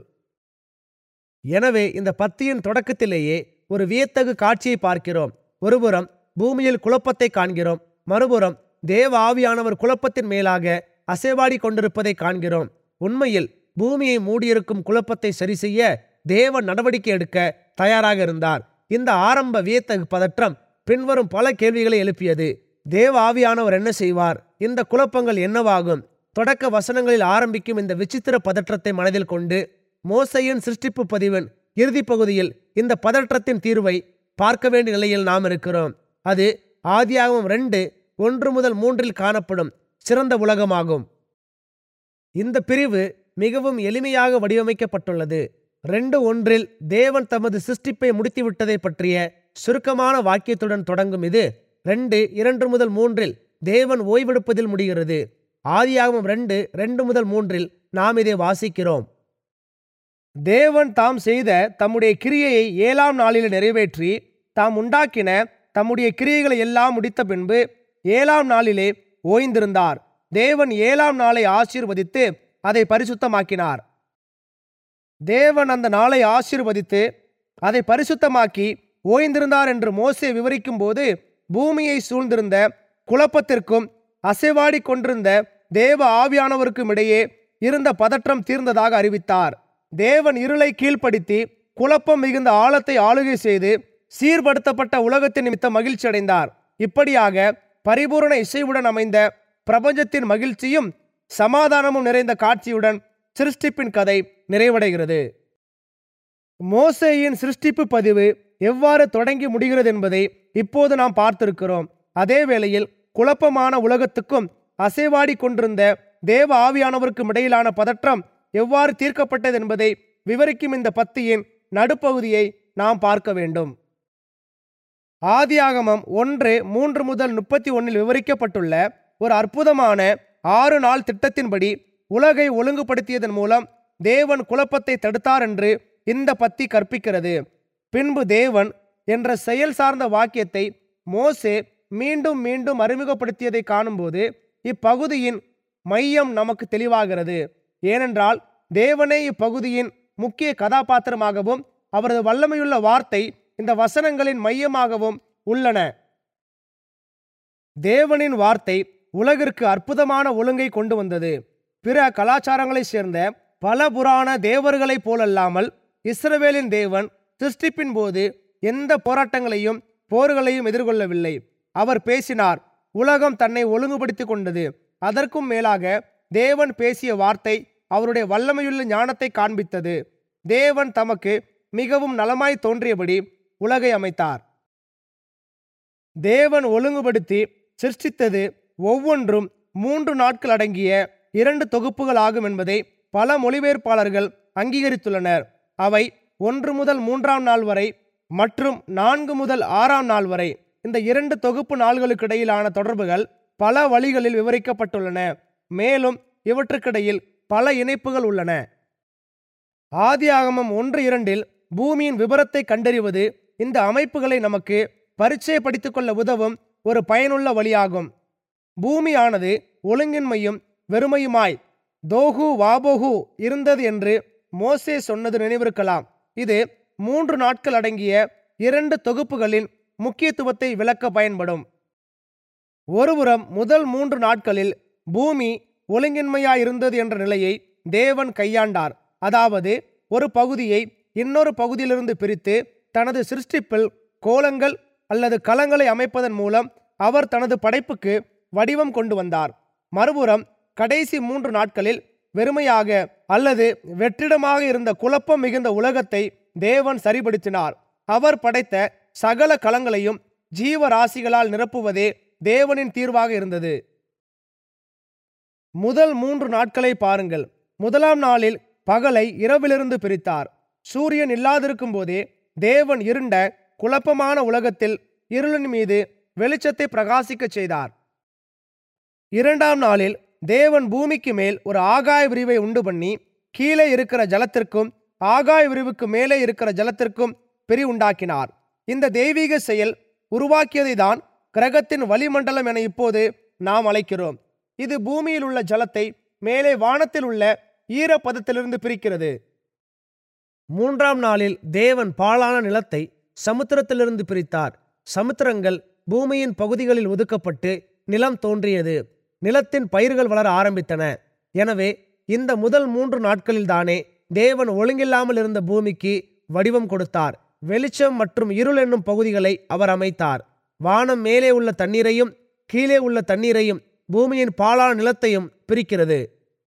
எனவே இந்த பத்தியின் தொடக்கத்திலேயே ஒரு வியத்தகு காட்சியை பார்க்கிறோம் ஒருபுறம் பூமியில் குழப்பத்தை காண்கிறோம் மறுபுறம் தேவ ஆவியானவர் குழப்பத்தின் மேலாக அசைவாடி கொண்டிருப்பதை காண்கிறோம் உண்மையில் பூமியை மூடியிருக்கும் குழப்பத்தை சரி செய்ய தேவன் நடவடிக்கை எடுக்க தயாராக இருந்தார் இந்த ஆரம்ப வியத்தகு பதற்றம் பின்வரும் பல கேள்விகளை எழுப்பியது தேவ ஆவியானவர் என்ன செய்வார் இந்த குழப்பங்கள் என்னவாகும் தொடக்க வசனங்களில் ஆரம்பிக்கும் இந்த விசித்திர பதற்றத்தை மனதில் கொண்டு மோசையின் சிருஷ்டிப்பு பதிவின் இறுதிப் பகுதியில் இந்த பதற்றத்தின் தீர்வை பார்க்க வேண்டிய நிலையில் நாம் இருக்கிறோம் அது ஆதியாகமம் ரெண்டு ஒன்று முதல் மூன்றில் காணப்படும் சிறந்த உலகமாகும் இந்த பிரிவு மிகவும் எளிமையாக வடிவமைக்கப்பட்டுள்ளது ரெண்டு ஒன்றில் தேவன் தமது சிருஷ்டிப்பை முடித்துவிட்டதை பற்றிய சுருக்கமான வாக்கியத்துடன் தொடங்கும் இது ரெண்டு இரண்டு முதல் மூன்றில் தேவன் ஓய்வெடுப்பதில் முடிகிறது ஆதியாகமம் ரெண்டு ரெண்டு முதல் மூன்றில் நாம் இதை வாசிக்கிறோம் தேவன் தாம் செய்த தம்முடைய கிரியையை ஏழாம் நாளில் நிறைவேற்றி தாம் உண்டாக்கின தம்முடைய கிரியைகளை எல்லாம் முடித்த பின்பு ஏழாம் நாளிலே ஓய்ந்திருந்தார் தேவன் ஏழாம் நாளை ஆசீர்வதித்து அதை பரிசுத்தமாக்கினார் தேவன் அந்த நாளை ஆசீர்வதித்து அதை பரிசுத்தமாக்கி ஓய்ந்திருந்தார் என்று மோசே விவரிக்கும் போது பூமியை சூழ்ந்திருந்த குழப்பத்திற்கும் அசைவாடி கொண்டிருந்த தேவ ஆவியானவருக்கும் இடையே இருந்த பதற்றம் தீர்ந்ததாக அறிவித்தார் தேவன் இருளை கீழ்ப்படுத்தி குழப்பம் மிகுந்த ஆழத்தை ஆளுகை செய்து சீர்படுத்தப்பட்ட உலகத்தின் நிமித்த மகிழ்ச்சி அடைந்தார் இப்படியாக பரிபூரண இசைவுடன் அமைந்த பிரபஞ்சத்தின் மகிழ்ச்சியும் சமாதானமும் நிறைந்த காட்சியுடன் சிருஷ்டிப்பின் கதை நிறைவடைகிறது மோசேயின் சிருஷ்டிப்பு பதிவு எவ்வாறு தொடங்கி முடிகிறது என்பதை இப்போது நாம் பார்த்திருக்கிறோம் அதே வேளையில் குழப்பமான உலகத்துக்கும் அசைவாடி கொண்டிருந்த தேவ ஆவியானவருக்கும் இடையிலான பதற்றம் எவ்வாறு தீர்க்கப்பட்டது என்பதை விவரிக்கும் இந்த பத்தியின் நடுப்பகுதியை நாம் பார்க்க வேண்டும் ஆதியாகமம் ஒன்று மூன்று முதல் முப்பத்தி ஒன்னில் விவரிக்கப்பட்டுள்ள ஒரு அற்புதமான ஆறு நாள் திட்டத்தின்படி உலகை ஒழுங்குபடுத்தியதன் மூலம் தேவன் குழப்பத்தை தடுத்தார் என்று இந்த பத்தி கற்பிக்கிறது பின்பு தேவன் என்ற செயல் சார்ந்த வாக்கியத்தை மோசே மீண்டும் மீண்டும் அறிமுகப்படுத்தியதை காணும்போது இப்பகுதியின் மையம் நமக்கு தெளிவாகிறது ஏனென்றால் தேவனே இப்பகுதியின் முக்கிய கதாபாத்திரமாகவும் அவரது வல்லமையுள்ள வார்த்தை இந்த வசனங்களின் மையமாகவும் உள்ளன தேவனின் வார்த்தை உலகிற்கு அற்புதமான ஒழுங்கை கொண்டு வந்தது பிற கலாச்சாரங்களைச் சேர்ந்த பல புராண தேவர்களைப் போலல்லாமல் இஸ்ரவேலின் தேவன் சிருஷ்டிப்பின் போது எந்த போராட்டங்களையும் போர்களையும் எதிர்கொள்ளவில்லை அவர் பேசினார் உலகம் தன்னை ஒழுங்குபடுத்திக் கொண்டது அதற்கும் மேலாக தேவன் பேசிய வார்த்தை அவருடைய வல்லமையுள்ள ஞானத்தை காண்பித்தது தேவன் தமக்கு மிகவும் நலமாய் தோன்றியபடி உலகை அமைத்தார் தேவன் ஒழுங்குபடுத்தி சிருஷ்டித்தது ஒவ்வொன்றும் மூன்று நாட்கள் அடங்கிய இரண்டு தொகுப்புகள் ஆகும் என்பதை பல மொழிபெயர்ப்பாளர்கள் அங்கீகரித்துள்ளனர் அவை ஒன்று முதல் மூன்றாம் நாள் வரை மற்றும் நான்கு முதல் ஆறாம் நாள் வரை இந்த இரண்டு தொகுப்பு நாள்களுக்கு இடையிலான தொடர்புகள் பல வழிகளில் விவரிக்கப்பட்டுள்ளன மேலும் இவற்றுக்கிடையில் பல இணைப்புகள் உள்ளன ஆதியாகமம் ஒன்று இரண்டில் பூமியின் விபரத்தை கண்டறிவது இந்த அமைப்புகளை நமக்கு பரிச்சயப்படுத்திக் கொள்ள உதவும் ஒரு பயனுள்ள வழியாகும் பூமியானது ஒழுங்கின்மையும் வெறுமையுமாய் தோகு வாபோகு இருந்தது என்று மோசே சொன்னது நினைவிருக்கலாம் இது மூன்று நாட்கள் அடங்கிய இரண்டு தொகுப்புகளின் முக்கியத்துவத்தை விளக்க பயன்படும் ஒருபுறம் முதல் மூன்று நாட்களில் பூமி ஒழுங்கின்மையாயிருந்தது என்ற நிலையை தேவன் கையாண்டார் அதாவது ஒரு பகுதியை இன்னொரு பகுதியிலிருந்து பிரித்து தனது சிருஷ்டிப்பில் கோலங்கள் அல்லது களங்களை அமைப்பதன் மூலம் அவர் தனது படைப்புக்கு வடிவம் கொண்டு வந்தார் மறுபுறம் கடைசி மூன்று நாட்களில் வெறுமையாக அல்லது வெற்றிடமாக இருந்த குழப்பம் மிகுந்த உலகத்தை தேவன் சரிபடுத்தினார் அவர் படைத்த சகல களங்களையும் ஜீவராசிகளால் நிரப்புவதே தேவனின் தீர்வாக இருந்தது முதல் மூன்று நாட்களை பாருங்கள் முதலாம் நாளில் பகலை இரவிலிருந்து பிரித்தார் சூரியன் இல்லாதிருக்கும் போதே தேவன் இருண்ட குழப்பமான உலகத்தில் இருளின் மீது வெளிச்சத்தை பிரகாசிக்கச் செய்தார் இரண்டாம் நாளில் தேவன் பூமிக்கு மேல் ஒரு ஆகாய விரிவை உண்டு பண்ணி கீழே இருக்கிற ஜலத்திற்கும் ஆகாய விரிவுக்கு மேலே இருக்கிற ஜலத்திற்கும் பிரி உண்டாக்கினார் இந்த தெய்வீக செயல் உருவாக்கியதை தான் கிரகத்தின் வளிமண்டலம் என இப்போது நாம் அழைக்கிறோம் இது பூமியில் உள்ள ஜலத்தை மேலே வானத்தில் உள்ள ஈரப்பதத்திலிருந்து பிரிக்கிறது மூன்றாம் நாளில் தேவன் பாழான நிலத்தை சமுத்திரத்திலிருந்து பிரித்தார் சமுத்திரங்கள் பூமியின் பகுதிகளில் ஒதுக்கப்பட்டு நிலம் தோன்றியது நிலத்தின் பயிர்கள் வளர ஆரம்பித்தன எனவே இந்த முதல் மூன்று நாட்களில்தானே தேவன் ஒழுங்கில்லாமல் இருந்த பூமிக்கு வடிவம் கொடுத்தார் வெளிச்சம் மற்றும் இருள் என்னும் பகுதிகளை அவர் அமைத்தார் வானம் மேலே உள்ள தண்ணீரையும் கீழே உள்ள தண்ணீரையும் பூமியின் பாழான நிலத்தையும் பிரிக்கிறது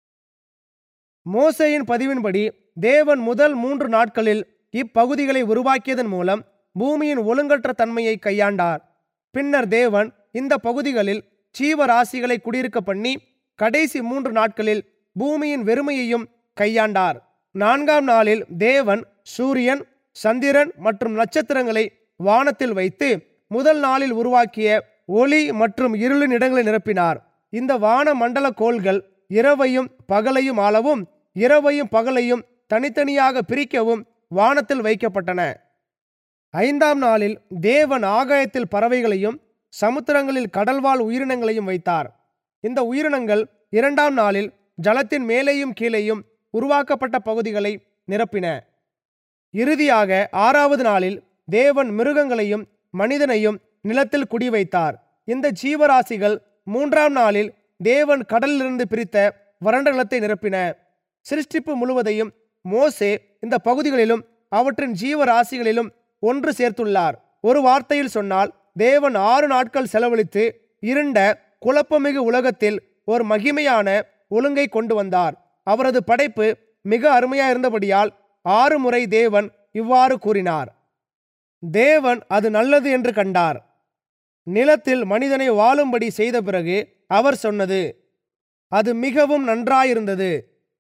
மோசையின் பதிவின்படி தேவன் முதல் மூன்று நாட்களில் இப்பகுதிகளை உருவாக்கியதன் மூலம் பூமியின் ஒழுங்கற்ற தன்மையை கையாண்டார் பின்னர் தேவன் இந்த பகுதிகளில் ஜீவராசிகளை குடியிருக்க பண்ணி கடைசி மூன்று நாட்களில் பூமியின் வெறுமையையும் கையாண்டார் நான்காம் நாளில் தேவன் சூரியன் சந்திரன் மற்றும் நட்சத்திரங்களை வானத்தில் வைத்து முதல் நாளில் உருவாக்கிய ஒளி மற்றும் இருளின் இடங்களை நிரப்பினார் இந்த வான மண்டல கோள்கள் இரவையும் பகலையும் ஆளவும் இரவையும் பகலையும் தனித்தனியாக பிரிக்கவும் வானத்தில் வைக்கப்பட்டன ஐந்தாம் நாளில் தேவன் ஆகாயத்தில் பறவைகளையும் சமுத்திரங்களில் கடல்வாழ் உயிரினங்களையும் வைத்தார் இந்த உயிரினங்கள் இரண்டாம் நாளில் ஜலத்தின் மேலேயும் கீழேயும் உருவாக்கப்பட்ட பகுதிகளை நிரப்பின இறுதியாக ஆறாவது நாளில் தேவன் மிருகங்களையும் மனிதனையும் நிலத்தில் குடி வைத்தார் இந்த ஜீவராசிகள் மூன்றாம் நாளில் தேவன் கடலிலிருந்து பிரித்த வறண்ட நிலத்தை நிரப்பின சிருஷ்டிப்பு முழுவதையும் மோசே இந்த பகுதிகளிலும் அவற்றின் ஜீவராசிகளிலும் ஒன்று சேர்த்துள்ளார் ஒரு வார்த்தையில் சொன்னால் தேவன் ஆறு நாட்கள் செலவழித்து இருண்ட குழப்பமிகு உலகத்தில் ஒரு மகிமையான ஒழுங்கை கொண்டு வந்தார் அவரது படைப்பு மிக அருமையா இருந்தபடியால் ஆறு முறை தேவன் இவ்வாறு கூறினார் தேவன் அது நல்லது என்று கண்டார் நிலத்தில் மனிதனை வாழும்படி செய்த பிறகு அவர் சொன்னது அது மிகவும் நன்றாயிருந்தது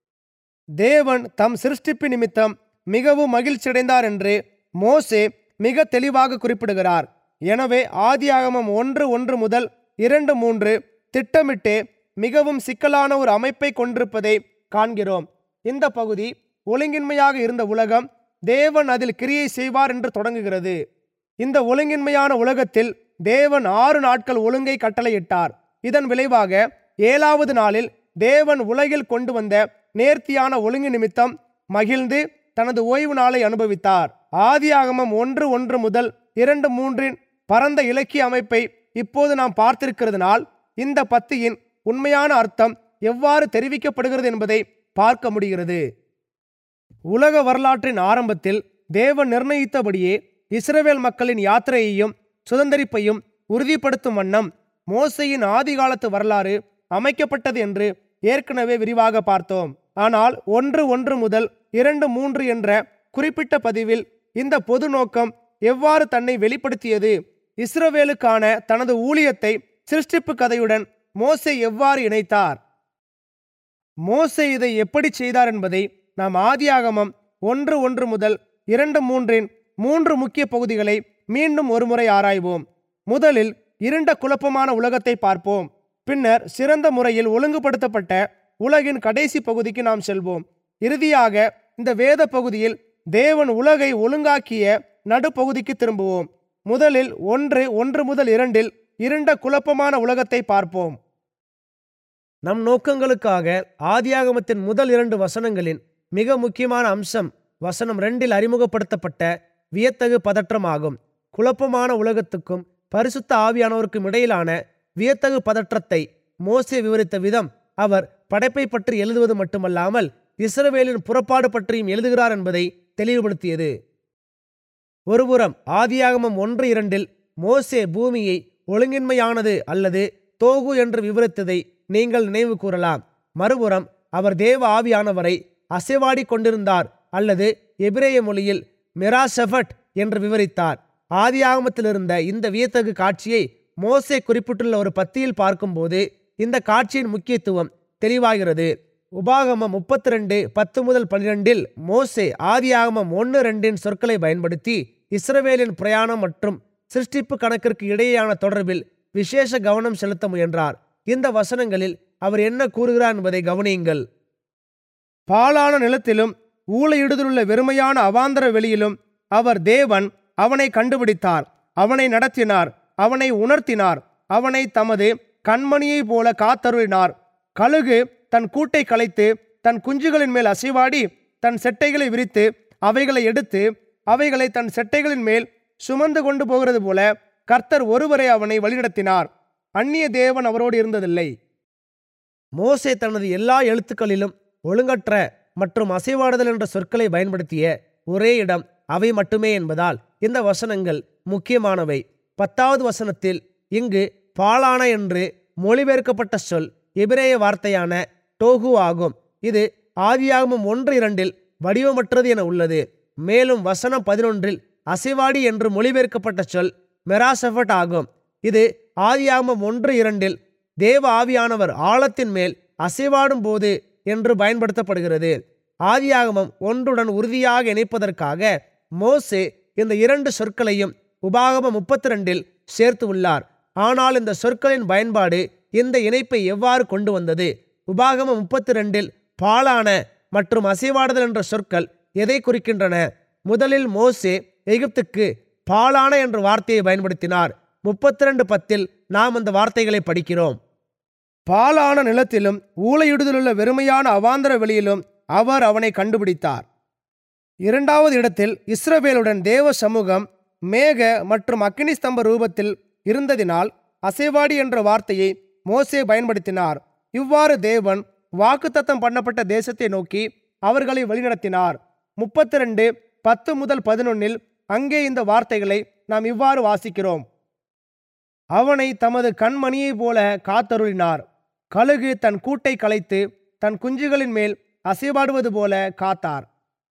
தேவன் தம் சிருஷ்டிப்பு நிமித்தம் மிகவும் மகிழ்ச்சியடைந்தார் என்று மோசே மிக தெளிவாக குறிப்பிடுகிறார் எனவே ஆதியாகமம் ஒன்று ஒன்று முதல் இரண்டு மூன்று திட்டமிட்டே மிகவும் சிக்கலான ஒரு அமைப்பை கொண்டிருப்பதை காண்கிறோம் இந்த பகுதி ஒழுங்கின்மையாக இருந்த உலகம் தேவன் அதில் கிரியை செய்வார் என்று தொடங்குகிறது இந்த ஒழுங்கின்மையான உலகத்தில் தேவன் ஆறு நாட்கள் ஒழுங்கை கட்டளையிட்டார் இதன் விளைவாக ஏழாவது நாளில் தேவன் உலகில் கொண்டு வந்த நேர்த்தியான ஒழுங்கு நிமித்தம் மகிழ்ந்து தனது ஓய்வு நாளை அனுபவித்தார் ஆதியாகமம் ஒன்று ஒன்று முதல் இரண்டு மூன்றின் பரந்த இலக்கிய அமைப்பை இப்போது நாம் பார்த்திருக்கிறதுனால் இந்த பத்தியின் உண்மையான அர்த்தம் எவ்வாறு தெரிவிக்கப்படுகிறது என்பதை பார்க்க முடிகிறது உலக வரலாற்றின் ஆரம்பத்தில் தேவன் நிர்ணயித்தபடியே இஸ்ரவேல் மக்களின் யாத்திரையையும் சுதந்திரிப்பையும் உறுதிப்படுத்தும் வண்ணம் மோசையின் ஆதிகாலத்து வரலாறு அமைக்கப்பட்டது என்று ஏற்கனவே விரிவாக பார்த்தோம் ஆனால் ஒன்று ஒன்று முதல் இரண்டு மூன்று என்ற குறிப்பிட்ட பதிவில் இந்த பொது நோக்கம் எவ்வாறு தன்னை வெளிப்படுத்தியது இஸ்ரவேலுக்கான தனது ஊழியத்தை சிருஷ்டிப்பு கதையுடன் மோசே எவ்வாறு இணைத்தார் மோசே இதை எப்படி செய்தார் என்பதை நாம் ஆதியாகமம் ஒன்று ஒன்று முதல் இரண்டு மூன்றின் மூன்று முக்கிய பகுதிகளை மீண்டும் ஒருமுறை ஆராய்வோம் முதலில் இருண்ட குழப்பமான உலகத்தை பார்ப்போம் பின்னர் சிறந்த முறையில் ஒழுங்குபடுத்தப்பட்ட உலகின் கடைசி பகுதிக்கு நாம் செல்வோம் இறுதியாக இந்த வேத பகுதியில் தேவன் உலகை ஒழுங்காக்கிய நடுப்பகுதிக்கு திரும்புவோம் முதலில் ஒன்று ஒன்று முதல் இரண்டில் இருண்ட குழப்பமான உலகத்தை பார்ப்போம் நம் நோக்கங்களுக்காக ஆதியாகமத்தின் முதல் இரண்டு வசனங்களின் மிக முக்கியமான அம்சம் வசனம் ரெண்டில் அறிமுகப்படுத்தப்பட்ட வியத்தகு பதற்றமாகும் குழப்பமான உலகத்துக்கும் பரிசுத்த ஆவியானவருக்கும் இடையிலான வியத்தகு பதற்றத்தை மோசே விவரித்த விதம் அவர் படைப்பை பற்றி எழுதுவது மட்டுமல்லாமல் இஸ்ரவேலின் புறப்பாடு பற்றியும் எழுதுகிறார் என்பதை தெளிவுபடுத்தியது ஒருபுறம் ஆதியாகமம் ஒன்று இரண்டில் மோசே பூமியை ஒழுங்கின்மையானது அல்லது தோகு என்று விவரித்ததை நீங்கள் நினைவு கூறலாம் மறுபுறம் அவர் தேவ ஆவியானவரை அசைவாடி கொண்டிருந்தார் அல்லது எபிரேய மொழியில் மெராசெஃபட் என்று விவரித்தார் ஆதியாகமத்தில் இருந்த இந்த வியத்தகு காட்சியை மோசே குறிப்பிட்டுள்ள ஒரு பத்தியில் பார்க்கும்போது இந்த காட்சியின் முக்கியத்துவம் தெளிவாகிறது உபாகமம் முப்பத்தி ரெண்டு பத்து முதல் பன்னிரெண்டில் மோசே ஆதியாகமம் ஒன்று ரெண்டின் சொற்களை பயன்படுத்தி இஸ்ரவேலின் பிரயாணம் மற்றும் சிருஷ்டிப்பு கணக்கிற்கு இடையேயான தொடர்பில் விசேஷ கவனம் செலுத்த முயன்றார் இந்த வசனங்களில் அவர் என்ன கூறுகிறார் என்பதை கவனியுங்கள் பாலான நிலத்திலும் ஊழையிடுதலுள்ள வெறுமையான அவாந்தர வெளியிலும் அவர் தேவன் அவனை கண்டுபிடித்தார் அவனை நடத்தினார் அவனை உணர்த்தினார் அவனை தமது கண்மணியைப் போல காத்தருளினார் கழுகு தன் கூட்டை கலைத்து தன் குஞ்சுகளின் மேல் அசைவாடி தன் செட்டைகளை விரித்து அவைகளை எடுத்து அவைகளை தன் செட்டைகளின் மேல் சுமந்து கொண்டு போகிறது போல கர்த்தர் ஒருவரை அவனை வழிநடத்தினார் அந்நிய தேவன் அவரோடு இருந்ததில்லை மோசே தனது எல்லா எழுத்துக்களிலும் ஒழுங்கற்ற மற்றும் அசைவாடுதல் என்ற சொற்களை பயன்படுத்திய ஒரே இடம் அவை மட்டுமே என்பதால் இந்த வசனங்கள் முக்கியமானவை பத்தாவது வசனத்தில் இங்கு பாலான என்று மொழிபெயர்க்கப்பட்ட சொல் எபிரேய வார்த்தையான டோகு ஆகும் இது ஆதியாகமம் ஒன்று இரண்டில் வடிவமற்றது என உள்ளது மேலும் வசனம் பதினொன்றில் அசைவாடி என்று மொழிபெயர்க்கப்பட்ட சொல் மெராசெஃபட் ஆகும் இது ஆதியாகமம் ஒன்று இரண்டில் தேவ ஆவியானவர் ஆழத்தின் மேல் அசைவாடும் போது என்று பயன்படுத்தப்படுகிறது ஆதியாகமம் ஒன்றுடன் உறுதியாக இணைப்பதற்காக மோசே இந்த இரண்டு சொற்களையும் உபாகமம் முப்பத்தி ரெண்டில் சேர்த்து உள்ளார் ஆனால் இந்த சொற்களின் பயன்பாடு இந்த இணைப்பை எவ்வாறு கொண்டு வந்தது உபாகமம் முப்பத்தி ரெண்டில் பாலான மற்றும் அசைவாடுதல் என்ற சொற்கள் எதை குறிக்கின்றன முதலில் மோசே எகிப்துக்கு பாலான என்ற வார்த்தையை பயன்படுத்தினார் முப்பத்தி ரெண்டு பத்தில் நாம் அந்த வார்த்தைகளை படிக்கிறோம் பாலான நிலத்திலும் ஊழையிடுதலுள்ள வெறுமையான அவாந்தர வெளியிலும் அவர் அவனை கண்டுபிடித்தார் இரண்டாவது இடத்தில் இஸ்ரவேலுடன் தேவ சமூகம் மேக மற்றும் அக்கினி ஸ்தம்ப ரூபத்தில் இருந்ததினால் அசைவாடி என்ற வார்த்தையை மோசே பயன்படுத்தினார் இவ்வாறு தேவன் வாக்குத்தத்தம் பண்ணப்பட்ட தேசத்தை நோக்கி அவர்களை வழிநடத்தினார் முப்பத்தி ரெண்டு பத்து முதல் பதினொன்னில் அங்கே இந்த வார்த்தைகளை நாம் இவ்வாறு வாசிக்கிறோம் அவனை தமது கண்மணியைப் போல காத்தருளினார் கழுகு தன் கூட்டை கலைத்து தன் குஞ்சுகளின் மேல் அசைபாடுவது போல காத்தார்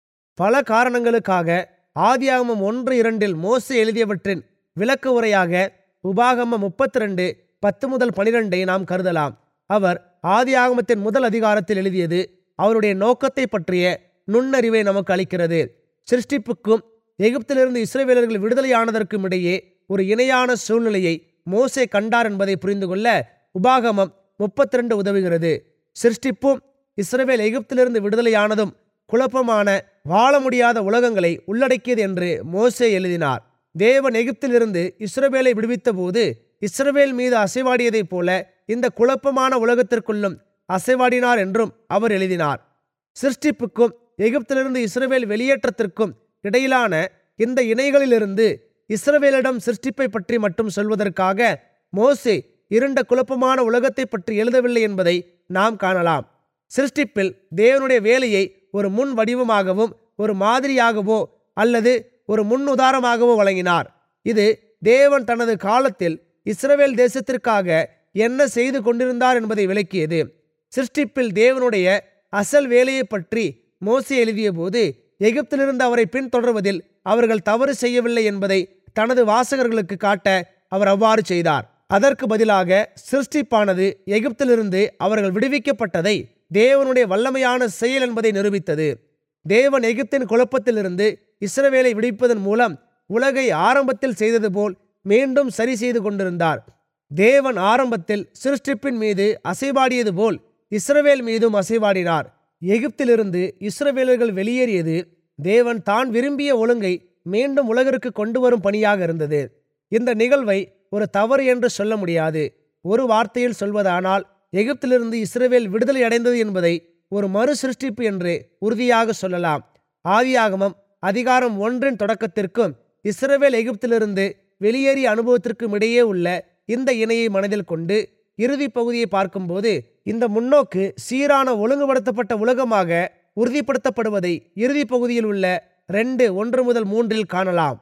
பல காரணங்களுக்காக ஆதியாகமம் ஒன்று இரண்டில் மோசே எழுதியவற்றின் விளக்க உரையாக உபாகமம் முப்பத்தி ரெண்டு பத்து முதல் பனிரெண்டை நாம் கருதலாம் அவர் ஆதியாகமத்தின் முதல் அதிகாரத்தில் எழுதியது அவருடைய நோக்கத்தை பற்றிய நுண்ணறிவை நமக்கு அளிக்கிறது சிருஷ்டிப்புக்கும் எகிப்திலிருந்து இஸ்ரேவேலர்கள் விடுதலையானதற்கும் இடையே ஒரு இணையான சூழ்நிலையை மோசே கண்டார் என்பதை புரிந்து கொள்ள உபாகமம் முப்பத்தி ரெண்டு உதவுகிறது சிருஷ்டிப்பும் இஸ்ரவேல் எகிப்திலிருந்து விடுதலையானதும் குழப்பமான வாழ முடியாத உலகங்களை உள்ளடக்கியது என்று மோசே எழுதினார் தேவன் எகிப்திலிருந்து இஸ்ரவேலை விடுவித்த போது இஸ்ரவேல் மீது அசைவாடியதைப் போல இந்த குழப்பமான உலகத்திற்குள்ளும் அசைவாடினார் என்றும் அவர் எழுதினார் சிருஷ்டிப்புக்கும் எகிப்திலிருந்து இஸ்ரவேல் வெளியேற்றத்திற்கும் இடையிலான இந்த இணைகளிலிருந்து இஸ்ரவேலிடம் சிருஷ்டிப்பை பற்றி மட்டும் சொல்வதற்காக மோசே இருண்ட குழப்பமான உலகத்தை பற்றி எழுதவில்லை என்பதை நாம் காணலாம் சிருஷ்டிப்பில் தேவனுடைய வேலையை ஒரு முன் வடிவமாகவும் ஒரு மாதிரியாகவோ அல்லது ஒரு முன் உதாரணமாகவோ வழங்கினார் இது தேவன் தனது காலத்தில் இஸ்ரவேல் தேசத்திற்காக என்ன செய்து கொண்டிருந்தார் என்பதை விளக்கியது சிருஷ்டிப்பில் தேவனுடைய அசல் வேலையை பற்றி மோசே எழுதியபோது எகிப்திலிருந்து அவரை பின்தொடர்வதில் அவர்கள் தவறு செய்யவில்லை என்பதை தனது வாசகர்களுக்கு காட்ட அவர் அவ்வாறு செய்தார் அதற்கு பதிலாக சிருஷ்டிப்பானது எகிப்திலிருந்து அவர்கள் விடுவிக்கப்பட்டதை தேவனுடைய வல்லமையான செயல் என்பதை நிரூபித்தது தேவன் எகிப்தின் குழப்பத்திலிருந்து இஸ்ரவேலை விடுவிப்பதன் மூலம் உலகை ஆரம்பத்தில் செய்தது போல் மீண்டும் சரி செய்து கொண்டிருந்தார் தேவன் ஆரம்பத்தில் சிருஷ்டிப்பின் மீது அசைவாடியது போல் இஸ்ரவேல் மீதும் அசைவாடினார் எகிப்திலிருந்து இஸ்ரவேலர்கள் வெளியேறியது தேவன் தான் விரும்பிய ஒழுங்கை மீண்டும் உலகிற்கு கொண்டு வரும் பணியாக இருந்தது இந்த நிகழ்வை ஒரு தவறு என்று சொல்ல முடியாது ஒரு வார்த்தையில் சொல்வதானால் எகிப்திலிருந்து இஸ்ரவேல் விடுதலை அடைந்தது என்பதை ஒரு மறு சிருஷ்டிப்பு என்று உறுதியாக சொல்லலாம் ஆதியாகமம் அதிகாரம் ஒன்றின் தொடக்கத்திற்கும் இஸ்ரவேல் எகிப்திலிருந்து வெளியேறிய அனுபவத்திற்கும் இடையே உள்ள இந்த இணையை மனதில் கொண்டு இறுதி பகுதியை பார்க்கும்போது இந்த முன்னோக்கு சீரான ஒழுங்குபடுத்தப்பட்ட உலகமாக உறுதிப்படுத்தப்படுவதை இறுதி பகுதியில் உள்ள ரெண்டு ஒன்று முதல் மூன்றில் காணலாம்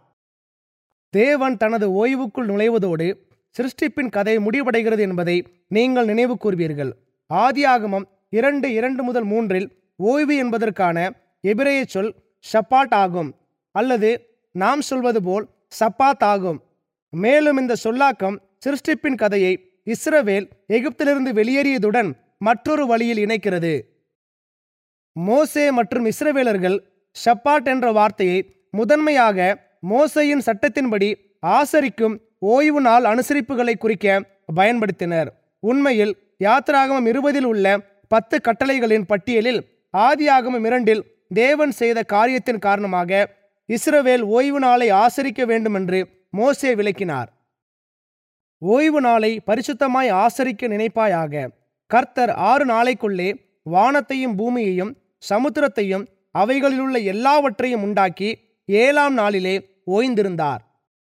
தேவன் தனது ஓய்வுக்குள் நுழைவதோடு சிருஷ்டிப்பின் கதை முடிவடைகிறது என்பதை நீங்கள் நினைவு கூர்வீர்கள் ஆதியாகமம் இரண்டு இரண்டு முதல் மூன்றில் ஓய்வு என்பதற்கான எபிரேய சொல் ஷப்பாட் ஆகும் அல்லது நாம் சொல்வது போல் சப்பாத் ஆகும் மேலும் இந்த சொல்லாக்கம் சிருஷ்டிப்பின் கதையை இஸ்ரவேல் எகிப்திலிருந்து வெளியேறியதுடன் மற்றொரு வழியில் இணைக்கிறது மோசே மற்றும் இஸ்ரவேலர்கள் ஷப்பாட் என்ற வார்த்தையை முதன்மையாக மோசையின் சட்டத்தின்படி ஆசரிக்கும் ஓய்வு நாள் அனுசரிப்புகளை குறிக்க பயன்படுத்தினர் உண்மையில் யாத்திராகமம் இருபதில் உள்ள பத்து கட்டளைகளின் பட்டியலில் ஆதியாகமம் இரண்டில் தேவன் செய்த காரியத்தின் காரணமாக இஸ்ரவேல் ஓய்வு நாளை ஆசரிக்க வேண்டுமென்று மோசே விளக்கினார் ஓய்வு நாளை பரிசுத்தமாய் ஆசரிக்க நினைப்பாயாக கர்த்தர் ஆறு நாளைக்குள்ளே வானத்தையும் பூமியையும் சமுத்திரத்தையும் அவைகளிலுள்ள எல்லாவற்றையும் உண்டாக்கி ஏழாம் நாளிலே ஓய்ந்திருந்தார்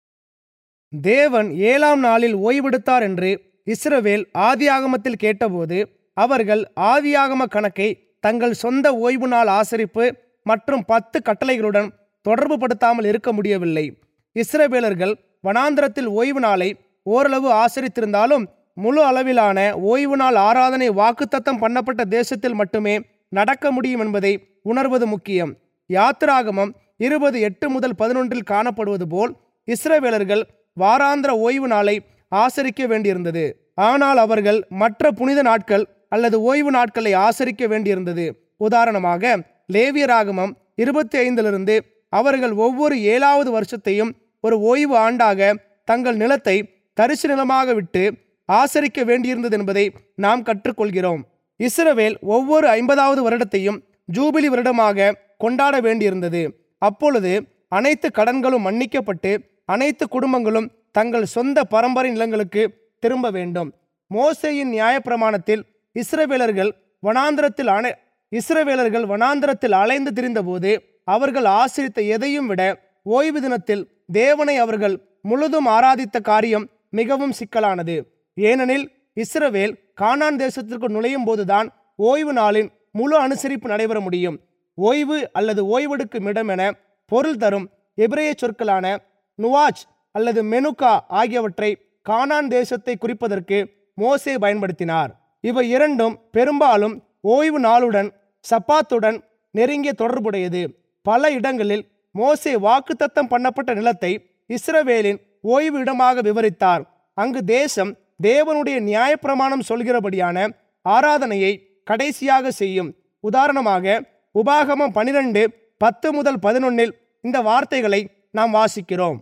தேவன் ஏழாம் நாளில் ஓய்வெடுத்தார் என்று இஸ்ரவேல் ஆதியாகமத்தில் கேட்டபோது அவர்கள் ஆதியாகம கணக்கை தங்கள் சொந்த ஓய்வு நாள் ஆசரிப்பு மற்றும் பத்து கட்டளைகளுடன் தொடர்பு படுத்தாமல் இருக்க முடியவில்லை இஸ்ரவேலர்கள் வனாந்திரத்தில் ஓய்வு நாளை ஓரளவு ஆசரித்திருந்தாலும் முழு அளவிலான ஓய்வு நாள் ஆராதனை வாக்குத்தத்தம் பண்ணப்பட்ட தேசத்தில் மட்டுமே நடக்க முடியும் என்பதை உணர்வது முக்கியம் யாத்திராகமம் இருபது எட்டு முதல் பதினொன்றில் காணப்படுவது போல் இஸ்ரவேலர்கள் வாராந்திர ஓய்வு நாளை ஆசரிக்க வேண்டியிருந்தது ஆனால் அவர்கள் மற்ற புனித நாட்கள் அல்லது ஓய்வு நாட்களை ஆசரிக்க வேண்டியிருந்தது உதாரணமாக லேவியராகமம் இருபத்தி ஐந்திலிருந்து அவர்கள் ஒவ்வொரு ஏழாவது வருஷத்தையும் ஒரு ஓய்வு ஆண்டாக தங்கள் நிலத்தை தரிசு நிலமாக விட்டு ஆசரிக்க வேண்டியிருந்தது என்பதை நாம் கற்றுக்கொள்கிறோம் இஸ்ரவேல் ஒவ்வொரு ஐம்பதாவது வருடத்தையும் ஜூபிலி வருடமாக கொண்டாட வேண்டியிருந்தது அப்பொழுது அனைத்து கடன்களும் மன்னிக்கப்பட்டு அனைத்து குடும்பங்களும் தங்கள் சொந்த பரம்பரை நிலங்களுக்கு திரும்ப வேண்டும் மோசேயின் நியாயப்பிரமாணத்தில் இஸ்ரவேலர்கள் வனாந்திரத்தில் அணை இஸ்ரவேலர்கள் வனாந்திரத்தில் அலைந்து திரிந்தபோது அவர்கள் ஆசிரித்த எதையும் விட ஓய்வு தினத்தில் தேவனை அவர்கள் முழுதும் ஆராதித்த காரியம் மிகவும் சிக்கலானது ஏனெனில் இஸ்ரவேல் கானான் தேசத்திற்கு நுழையும் போதுதான் ஓய்வு நாளின் முழு அனுசரிப்பு நடைபெற முடியும் ஓய்வு அல்லது ஓய்வெடுக்கும் இடம் என பொருள் தரும் எபிரேய சொற்களான நுவாச் அல்லது மெனுகா ஆகியவற்றை கானான் தேசத்தை குறிப்பதற்கு மோசே பயன்படுத்தினார் இவை இரண்டும் பெரும்பாலும் ஓய்வு நாளுடன் சப்பாத்துடன் நெருங்கிய தொடர்புடையது பல இடங்களில் மோசே வாக்குத்தத்தம் பண்ணப்பட்ட நிலத்தை இஸ்ரவேலின் ஓய்வு இடமாக விவரித்தார் அங்கு தேசம் தேவனுடைய நியாயப்பிரமாணம் சொல்கிறபடியான ஆராதனையை கடைசியாக செய்யும் உதாரணமாக உபாகமம் பனிரெண்டு பத்து முதல் பதினொன்னில் இந்த வார்த்தைகளை நாம் வாசிக்கிறோம்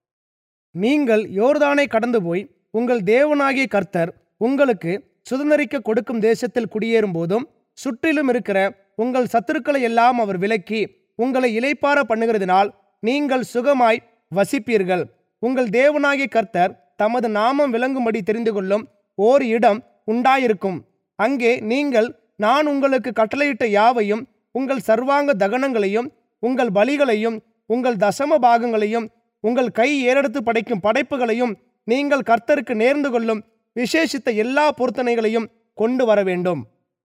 நீங்கள் யோர்தானை கடந்து போய் உங்கள் தேவனாகிய கர்த்தர் உங்களுக்கு சுதந்திரிக்க கொடுக்கும் தேசத்தில் குடியேறும் போதும் சுற்றிலும் இருக்கிற உங்கள் சத்துருக்களை எல்லாம் அவர் விலக்கி உங்களை இலைப்பார பண்ணுகிறதினால் நீங்கள் சுகமாய் வசிப்பீர்கள் உங்கள் தேவனாகிய கர்த்தர் தமது நாமம் விளங்கும்படி தெரிந்து கொள்ளும் ஓர் இடம் உண்டாயிருக்கும் அங்கே நீங்கள் நான் உங்களுக்கு கட்டளையிட்ட யாவையும் உங்கள் சர்வாங்க தகனங்களையும் உங்கள் பலிகளையும் உங்கள் தசம பாகங்களையும் உங்கள் கை ஏறெடுத்து படைக்கும் படைப்புகளையும் நீங்கள் கர்த்தருக்கு நேர்ந்து கொள்ளும் விசேஷித்த எல்லா பொருத்தனைகளையும் கொண்டு வர வேண்டும்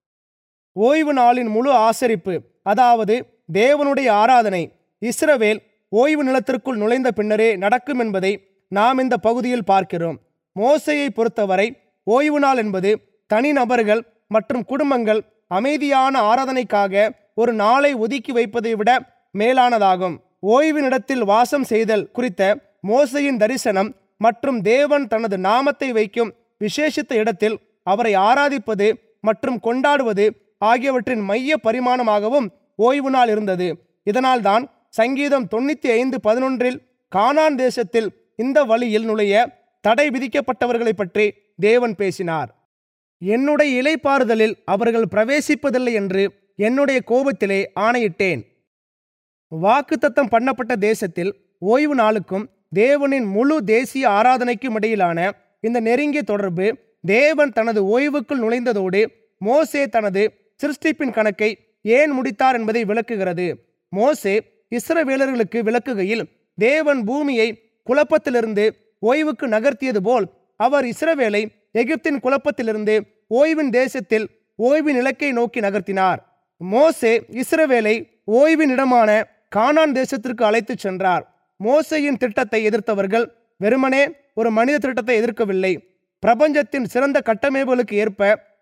ஓய்வு நாளின் முழு ஆசரிப்பு அதாவது தேவனுடைய ஆராதனை இஸ்ரவேல் ஓய்வு நிலத்திற்குள் நுழைந்த பின்னரே நடக்கும் என்பதை நாம் இந்த பகுதியில் பார்க்கிறோம் மோசையை பொறுத்தவரை ஓய்வு நாள் என்பது தனிநபர்கள் மற்றும் குடும்பங்கள் அமைதியான ஆராதனைக்காக ஒரு நாளை ஒதுக்கி வைப்பதை விட மேலானதாகும் ஓய்வினிடத்தில் வாசம் செய்தல் குறித்த மோசையின் தரிசனம் மற்றும் தேவன் தனது நாமத்தை வைக்கும் விசேஷித்த இடத்தில் அவரை ஆராதிப்பது மற்றும் கொண்டாடுவது ஆகியவற்றின் மைய பரிமாணமாகவும் ஓய்வு நாள் இருந்தது இதனால்தான் சங்கீதம் தொண்ணூத்தி ஐந்து பதினொன்றில் கானான் தேசத்தில் இந்த வழியில் நுழைய தடை விதிக்கப்பட்டவர்களை பற்றி தேவன் பேசினார் என்னுடைய இலைப்பாறுதலில் அவர்கள் பிரவேசிப்பதில்லை என்று என்னுடைய கோபத்திலே ஆணையிட்டேன் வாக்குத்தத்தம் பண்ணப்பட்ட தேசத்தில் ஓய்வு நாளுக்கும் தேவனின் முழு தேசிய ஆராதனைக்கும் இடையிலான இந்த நெருங்கிய தொடர்பு தேவன் தனது ஓய்வுக்குள் நுழைந்ததோடு மோசே தனது சிருஷ்டிப்பின் கணக்கை ஏன் முடித்தார் என்பதை விளக்குகிறது மோசே இஸ்ரவேலர்களுக்கு விளக்குகையில் தேவன் பூமியை குழப்பத்திலிருந்து ஓய்வுக்கு நகர்த்தியது போல் அவர் இஸ்ரவேலை எகிப்தின் குழப்பத்திலிருந்து ஓய்வின் தேசத்தில் ஓய்வின் இலக்கை நோக்கி நகர்த்தினார் மோசே இஸ்ரவேலை ஓய்வின் இடமான கானான் தேசத்திற்கு அழைத்துச் சென்றார் மோசையின் திட்டத்தை எதிர்த்தவர்கள் வெறுமனே ஒரு மனித திட்டத்தை எதிர்க்கவில்லை பிரபஞ்சத்தின் சிறந்த கட்டமைப்புகளுக்கு ஏற்ப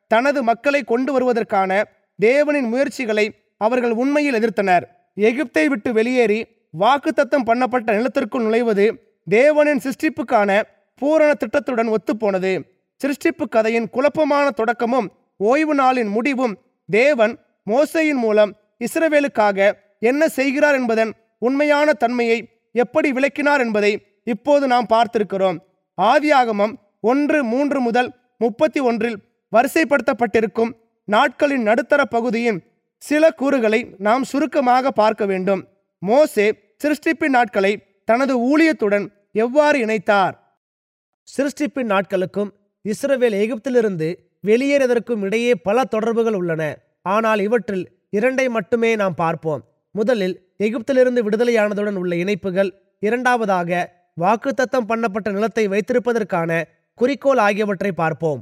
தனது மக்களை கொண்டு வருவதற்கான தேவனின் முயற்சிகளை அவர்கள் உண்மையில் எதிர்த்தனர் எகிப்தை விட்டு வெளியேறி வாக்குத்தத்தம் பண்ணப்பட்ட நிலத்திற்குள் நுழைவது தேவனின் சிருஷ்டிப்புக்கான பூரண திட்டத்துடன் ஒத்துப்போனது சிருஷ்டிப்பு கதையின் குழப்பமான தொடக்கமும் ஓய்வு நாளின் முடிவும் தேவன் மோசையின் மூலம் இஸ்ரவேலுக்காக என்ன செய்கிறார் என்பதன் உண்மையான தன்மையை எப்படி விளக்கினார் என்பதை இப்போது நாம் பார்த்திருக்கிறோம் ஆதியாகமம் ஒன்று மூன்று முதல் முப்பத்தி ஒன்றில் வரிசைப்படுத்தப்பட்டிருக்கும் நாட்களின் நடுத்தர பகுதியின் சில கூறுகளை நாம் சுருக்கமாக பார்க்க வேண்டும் மோசே சிருஷ்டிப்பின் நாட்களை தனது ஊழியத்துடன் எவ்வாறு இணைத்தார் சிருஷ்டிப்பின் நாட்களுக்கும் இஸ்ரவேல் எகிப்திலிருந்து வெளியேறுவதற்கும் இடையே பல தொடர்புகள் உள்ளன ஆனால் இவற்றில் இரண்டை மட்டுமே நாம் பார்ப்போம் முதலில் எகிப்திலிருந்து விடுதலையானதுடன் உள்ள இணைப்புகள் இரண்டாவதாக வாக்குத்தத்தம் பண்ணப்பட்ட நிலத்தை வைத்திருப்பதற்கான குறிக்கோள் ஆகியவற்றை பார்ப்போம்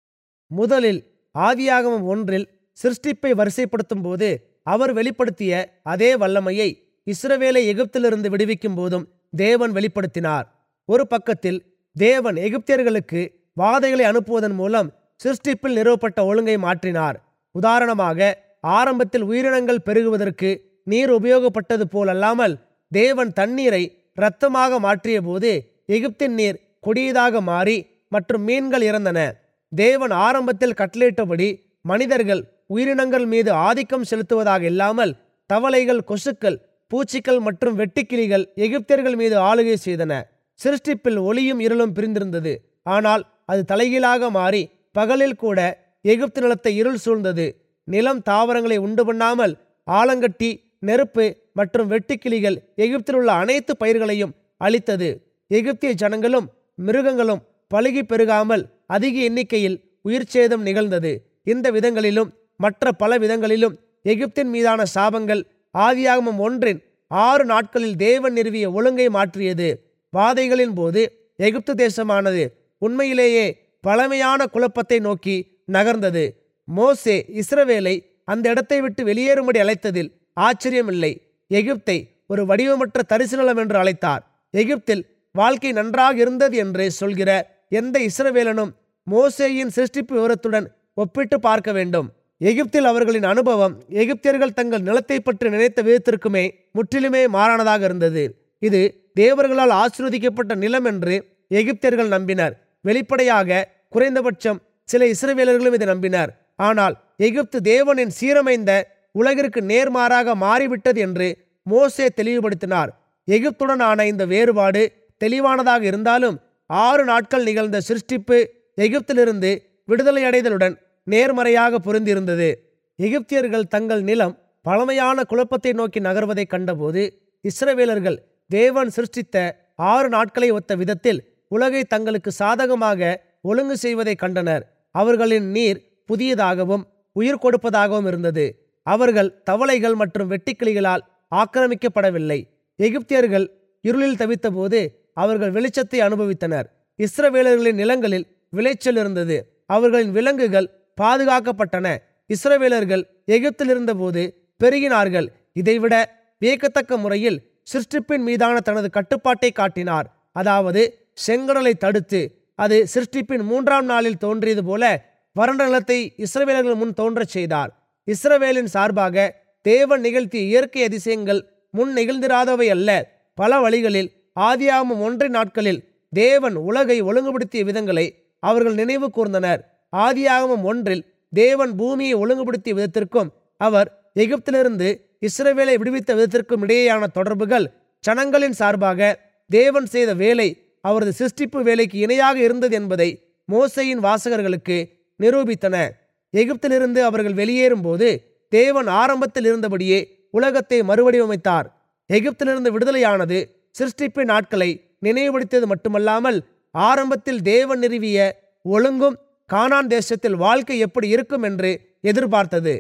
முதலில் ஆதியாகமம் ஒன்றில் சிருஷ்டிப்பை வரிசைப்படுத்தும் போது அவர் வெளிப்படுத்திய அதே வல்லமையை இஸ்ரவேலை எகிப்திலிருந்து விடுவிக்கும் போதும் தேவன் வெளிப்படுத்தினார் ஒரு பக்கத்தில் தேவன் எகிப்தியர்களுக்கு வாதைகளை அனுப்புவதன் மூலம் சிருஷ்டிப்பில் நிறுவப்பட்ட ஒழுங்கை மாற்றினார் உதாரணமாக ஆரம்பத்தில் உயிரினங்கள் பெருகுவதற்கு நீர் உபயோகப்பட்டது போலல்லாமல் தேவன் தண்ணீரை இரத்தமாக மாற்றிய போது எகிப்தின் நீர் கொடியதாக மாறி மற்றும் மீன்கள் இறந்தன தேவன் ஆரம்பத்தில் கட்டளையிட்டபடி மனிதர்கள் உயிரினங்கள் மீது ஆதிக்கம் செலுத்துவதாக இல்லாமல் தவளைகள் கொசுக்கள் பூச்சிகள் மற்றும் வெட்டுக்கிளிகள் எகிப்தியர்கள் மீது ஆளுகை செய்தன சிருஷ்டிப்பில் ஒளியும் இருளும் பிரிந்திருந்தது ஆனால் அது தலைகீழாக மாறி பகலில் கூட எகிப்து நிலத்தை இருள் சூழ்ந்தது நிலம் தாவரங்களை உண்டு பண்ணாமல் ஆலங்கட்டி நெருப்பு மற்றும் வெட்டுக்கிளிகள் எகிப்தில் உள்ள அனைத்து பயிர்களையும் அழித்தது எகிப்திய ஜனங்களும் மிருகங்களும் பழுகி பெருகாமல் அதிக எண்ணிக்கையில் உயிர் சேதம் நிகழ்ந்தது இந்த விதங்களிலும் மற்ற பல விதங்களிலும் எகிப்தின் மீதான சாபங்கள் ஆதியாகமம் ஒன்றின் ஆறு நாட்களில் தேவன் நிறுவிய ஒழுங்கை மாற்றியது வாதைகளின் போது எகிப்து தேசமானது உண்மையிலேயே பழமையான குழப்பத்தை நோக்கி நகர்ந்தது மோசே இஸ்ரவேலை அந்த இடத்தை விட்டு வெளியேறும்படி அழைத்ததில் ஆச்சரியமில்லை எகிப்தை ஒரு வடிவமற்ற தரிசு நிலம் என்று அழைத்தார் எகிப்தில் வாழ்க்கை நன்றாக இருந்தது என்று சொல்கிற எந்த இஸ்ரவேலனும் மோசேயின் சிருஷ்டிப்பு விவரத்துடன் ஒப்பிட்டு பார்க்க வேண்டும் எகிப்தில் அவர்களின் அனுபவம் எகிப்தியர்கள் தங்கள் நிலத்தை பற்றி நினைத்த விதத்திற்குமே முற்றிலுமே மாறானதாக இருந்தது இது தேவர்களால் ஆசீர்வதிக்கப்பட்ட நிலம் என்று எகிப்தியர்கள் நம்பினர் வெளிப்படையாக குறைந்தபட்சம் சில இஸ்ரவேலர்களும் இதை நம்பினர் ஆனால் எகிப்து தேவனின் சீரமைந்த உலகிற்கு நேர்மாறாக மாறிவிட்டது என்று மோசே தெளிவுபடுத்தினார் எகிப்துடனான இந்த வேறுபாடு தெளிவானதாக இருந்தாலும் ஆறு நாட்கள் நிகழ்ந்த சிருஷ்டிப்பு எகிப்திலிருந்து விடுதலை அடைதலுடன் நேர்மறையாக பொருந்திருந்தது எகிப்தியர்கள் தங்கள் நிலம் பழமையான குழப்பத்தை நோக்கி நகர்வதை கண்டபோது இஸ்ரவேலர்கள் தேவன் சிருஷ்டித்த ஆறு நாட்களை ஒத்த விதத்தில் உலகை தங்களுக்கு சாதகமாக ஒழுங்கு செய்வதை கண்டனர் அவர்களின் நீர் புதியதாகவும் உயிர் கொடுப்பதாகவும் இருந்தது அவர்கள் தவளைகள் மற்றும் வெட்டுக்கிளிகளால் ஆக்கிரமிக்கப்படவில்லை எகிப்தியர்கள் இருளில் தவித்தபோது அவர்கள் வெளிச்சத்தை அனுபவித்தனர் இஸ்ரவேலர்களின் நிலங்களில் விளைச்சல் இருந்தது அவர்களின் விலங்குகள் பாதுகாக்கப்பட்டன இஸ்ரவேலர்கள் எகிப்தில் இருந்தபோது பெருகினார்கள் இதைவிட வியக்கத்தக்க முறையில் சிருஷ்டிப்பின் மீதான தனது கட்டுப்பாட்டை காட்டினார் அதாவது செங்கடலை தடுத்து அது சிருஷ்டிப்பின் மூன்றாம் நாளில் தோன்றியது போல வறண்ட நிலத்தை இஸ்ரவேலர்கள் முன் தோன்றச் செய்தார் இஸ்ரவேலின் சார்பாக தேவன் நிகழ்த்திய இயற்கை அதிசயங்கள் முன் நிகழ்ந்திராதவை அல்ல பல வழிகளில் ஆதியாகமம் ஒன்றின் நாட்களில் தேவன் உலகை ஒழுங்குபடுத்திய விதங்களை அவர்கள் நினைவு கூர்ந்தனர் ஆதியாகமம் ஒன்றில் தேவன் பூமியை ஒழுங்குபடுத்திய விதத்திற்கும் அவர் எகிப்திலிருந்து இஸ்ரவேலை விடுவித்த விதத்திற்கும் இடையேயான தொடர்புகள் ஜனங்களின் சார்பாக தேவன் செய்த வேலை அவரது சிருஷ்டிப்பு வேலைக்கு இணையாக இருந்தது என்பதை மோசையின் வாசகர்களுக்கு நிரூபித்தன எகிப்திலிருந்து அவர்கள் வெளியேறும்போது தேவன் ஆரம்பத்தில் இருந்தபடியே உலகத்தை மறுவடிவமைத்தார் எகிப்திலிருந்து விடுதலையானது சிருஷ்டிப்பின் நாட்களை நினைவுபடுத்தியது மட்டுமல்லாமல் ஆரம்பத்தில் தேவன் நிறுவிய ஒழுங்கும் கானான் தேசத்தில் வாழ்க்கை எப்படி இருக்கும் என்று எதிர்பார்த்தது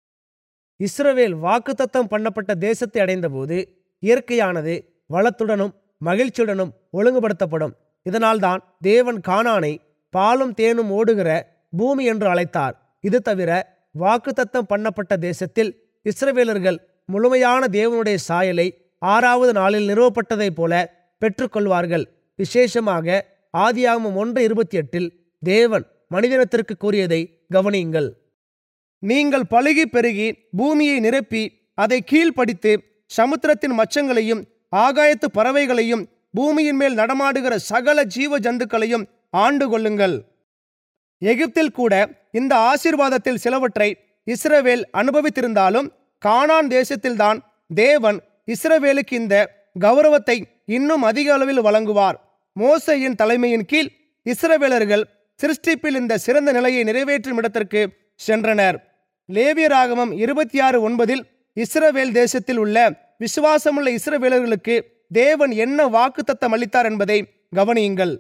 இஸ்ரவேல் வாக்குத்தத்தம் பண்ணப்பட்ட தேசத்தை அடைந்தபோது இயற்கையானது வளத்துடனும் மகிழ்ச்சியுடனும் ஒழுங்குபடுத்தப்படும் இதனால்தான் தேவன் கானானை பாலும் தேனும் ஓடுகிற பூமி என்று அழைத்தார் இது தவிர வாக்குத்தத்தம் பண்ணப்பட்ட தேசத்தில் இஸ்ரவேலர்கள் முழுமையான தேவனுடைய சாயலை ஆறாவது நாளில் நிறுவப்பட்டதைப் போல பெற்றுக்கொள்வார்கள் விசேஷமாக ஆதியாகமம் ஒன்று இருபத்தி எட்டில் தேவன் மனிதனத்திற்கு கூறியதை கவனியுங்கள் நீங்கள் பழுகி பெருகி பூமியை நிரப்பி அதை கீழ்ப்படித்து சமுத்திரத்தின் மச்சங்களையும் ஆகாயத்து பறவைகளையும் பூமியின் மேல் நடமாடுகிற சகல ஜீவ ஜந்துக்களையும் ஆண்டு கொள்ளுங்கள் எகிப்தில் கூட இந்த ஆசீர்வாதத்தில் சிலவற்றை இஸ்ரவேல் அனுபவித்திருந்தாலும் கானான் தேசத்தில்தான் தேவன் இஸ்ரவேலுக்கு இந்த கௌரவத்தை இன்னும் அதிக அளவில் வழங்குவார் மோசையின் தலைமையின் கீழ் இஸ்ரவேலர்கள் சிருஷ்டிப்பில் இந்த சிறந்த நிலையை நிறைவேற்றும் இடத்திற்கு சென்றனர் லேவியராகமம் இருபத்தி ஆறு ஒன்பதில் இஸ்ரவேல் தேசத்தில் உள்ள விசுவாசமுள்ள இஸ்ரவேலர்களுக்கு தேவன் என்ன வாக்குத்தத்தம் அளித்தார் என்பதை கவனியுங்கள்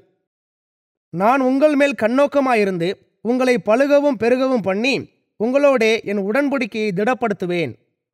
நான் உங்கள் மேல் கண்ணோக்கமாயிருந்து உங்களை பழுகவும் பெருகவும் பண்ணி உங்களோடே என் உடன்படிக்கையை திடப்படுத்துவேன்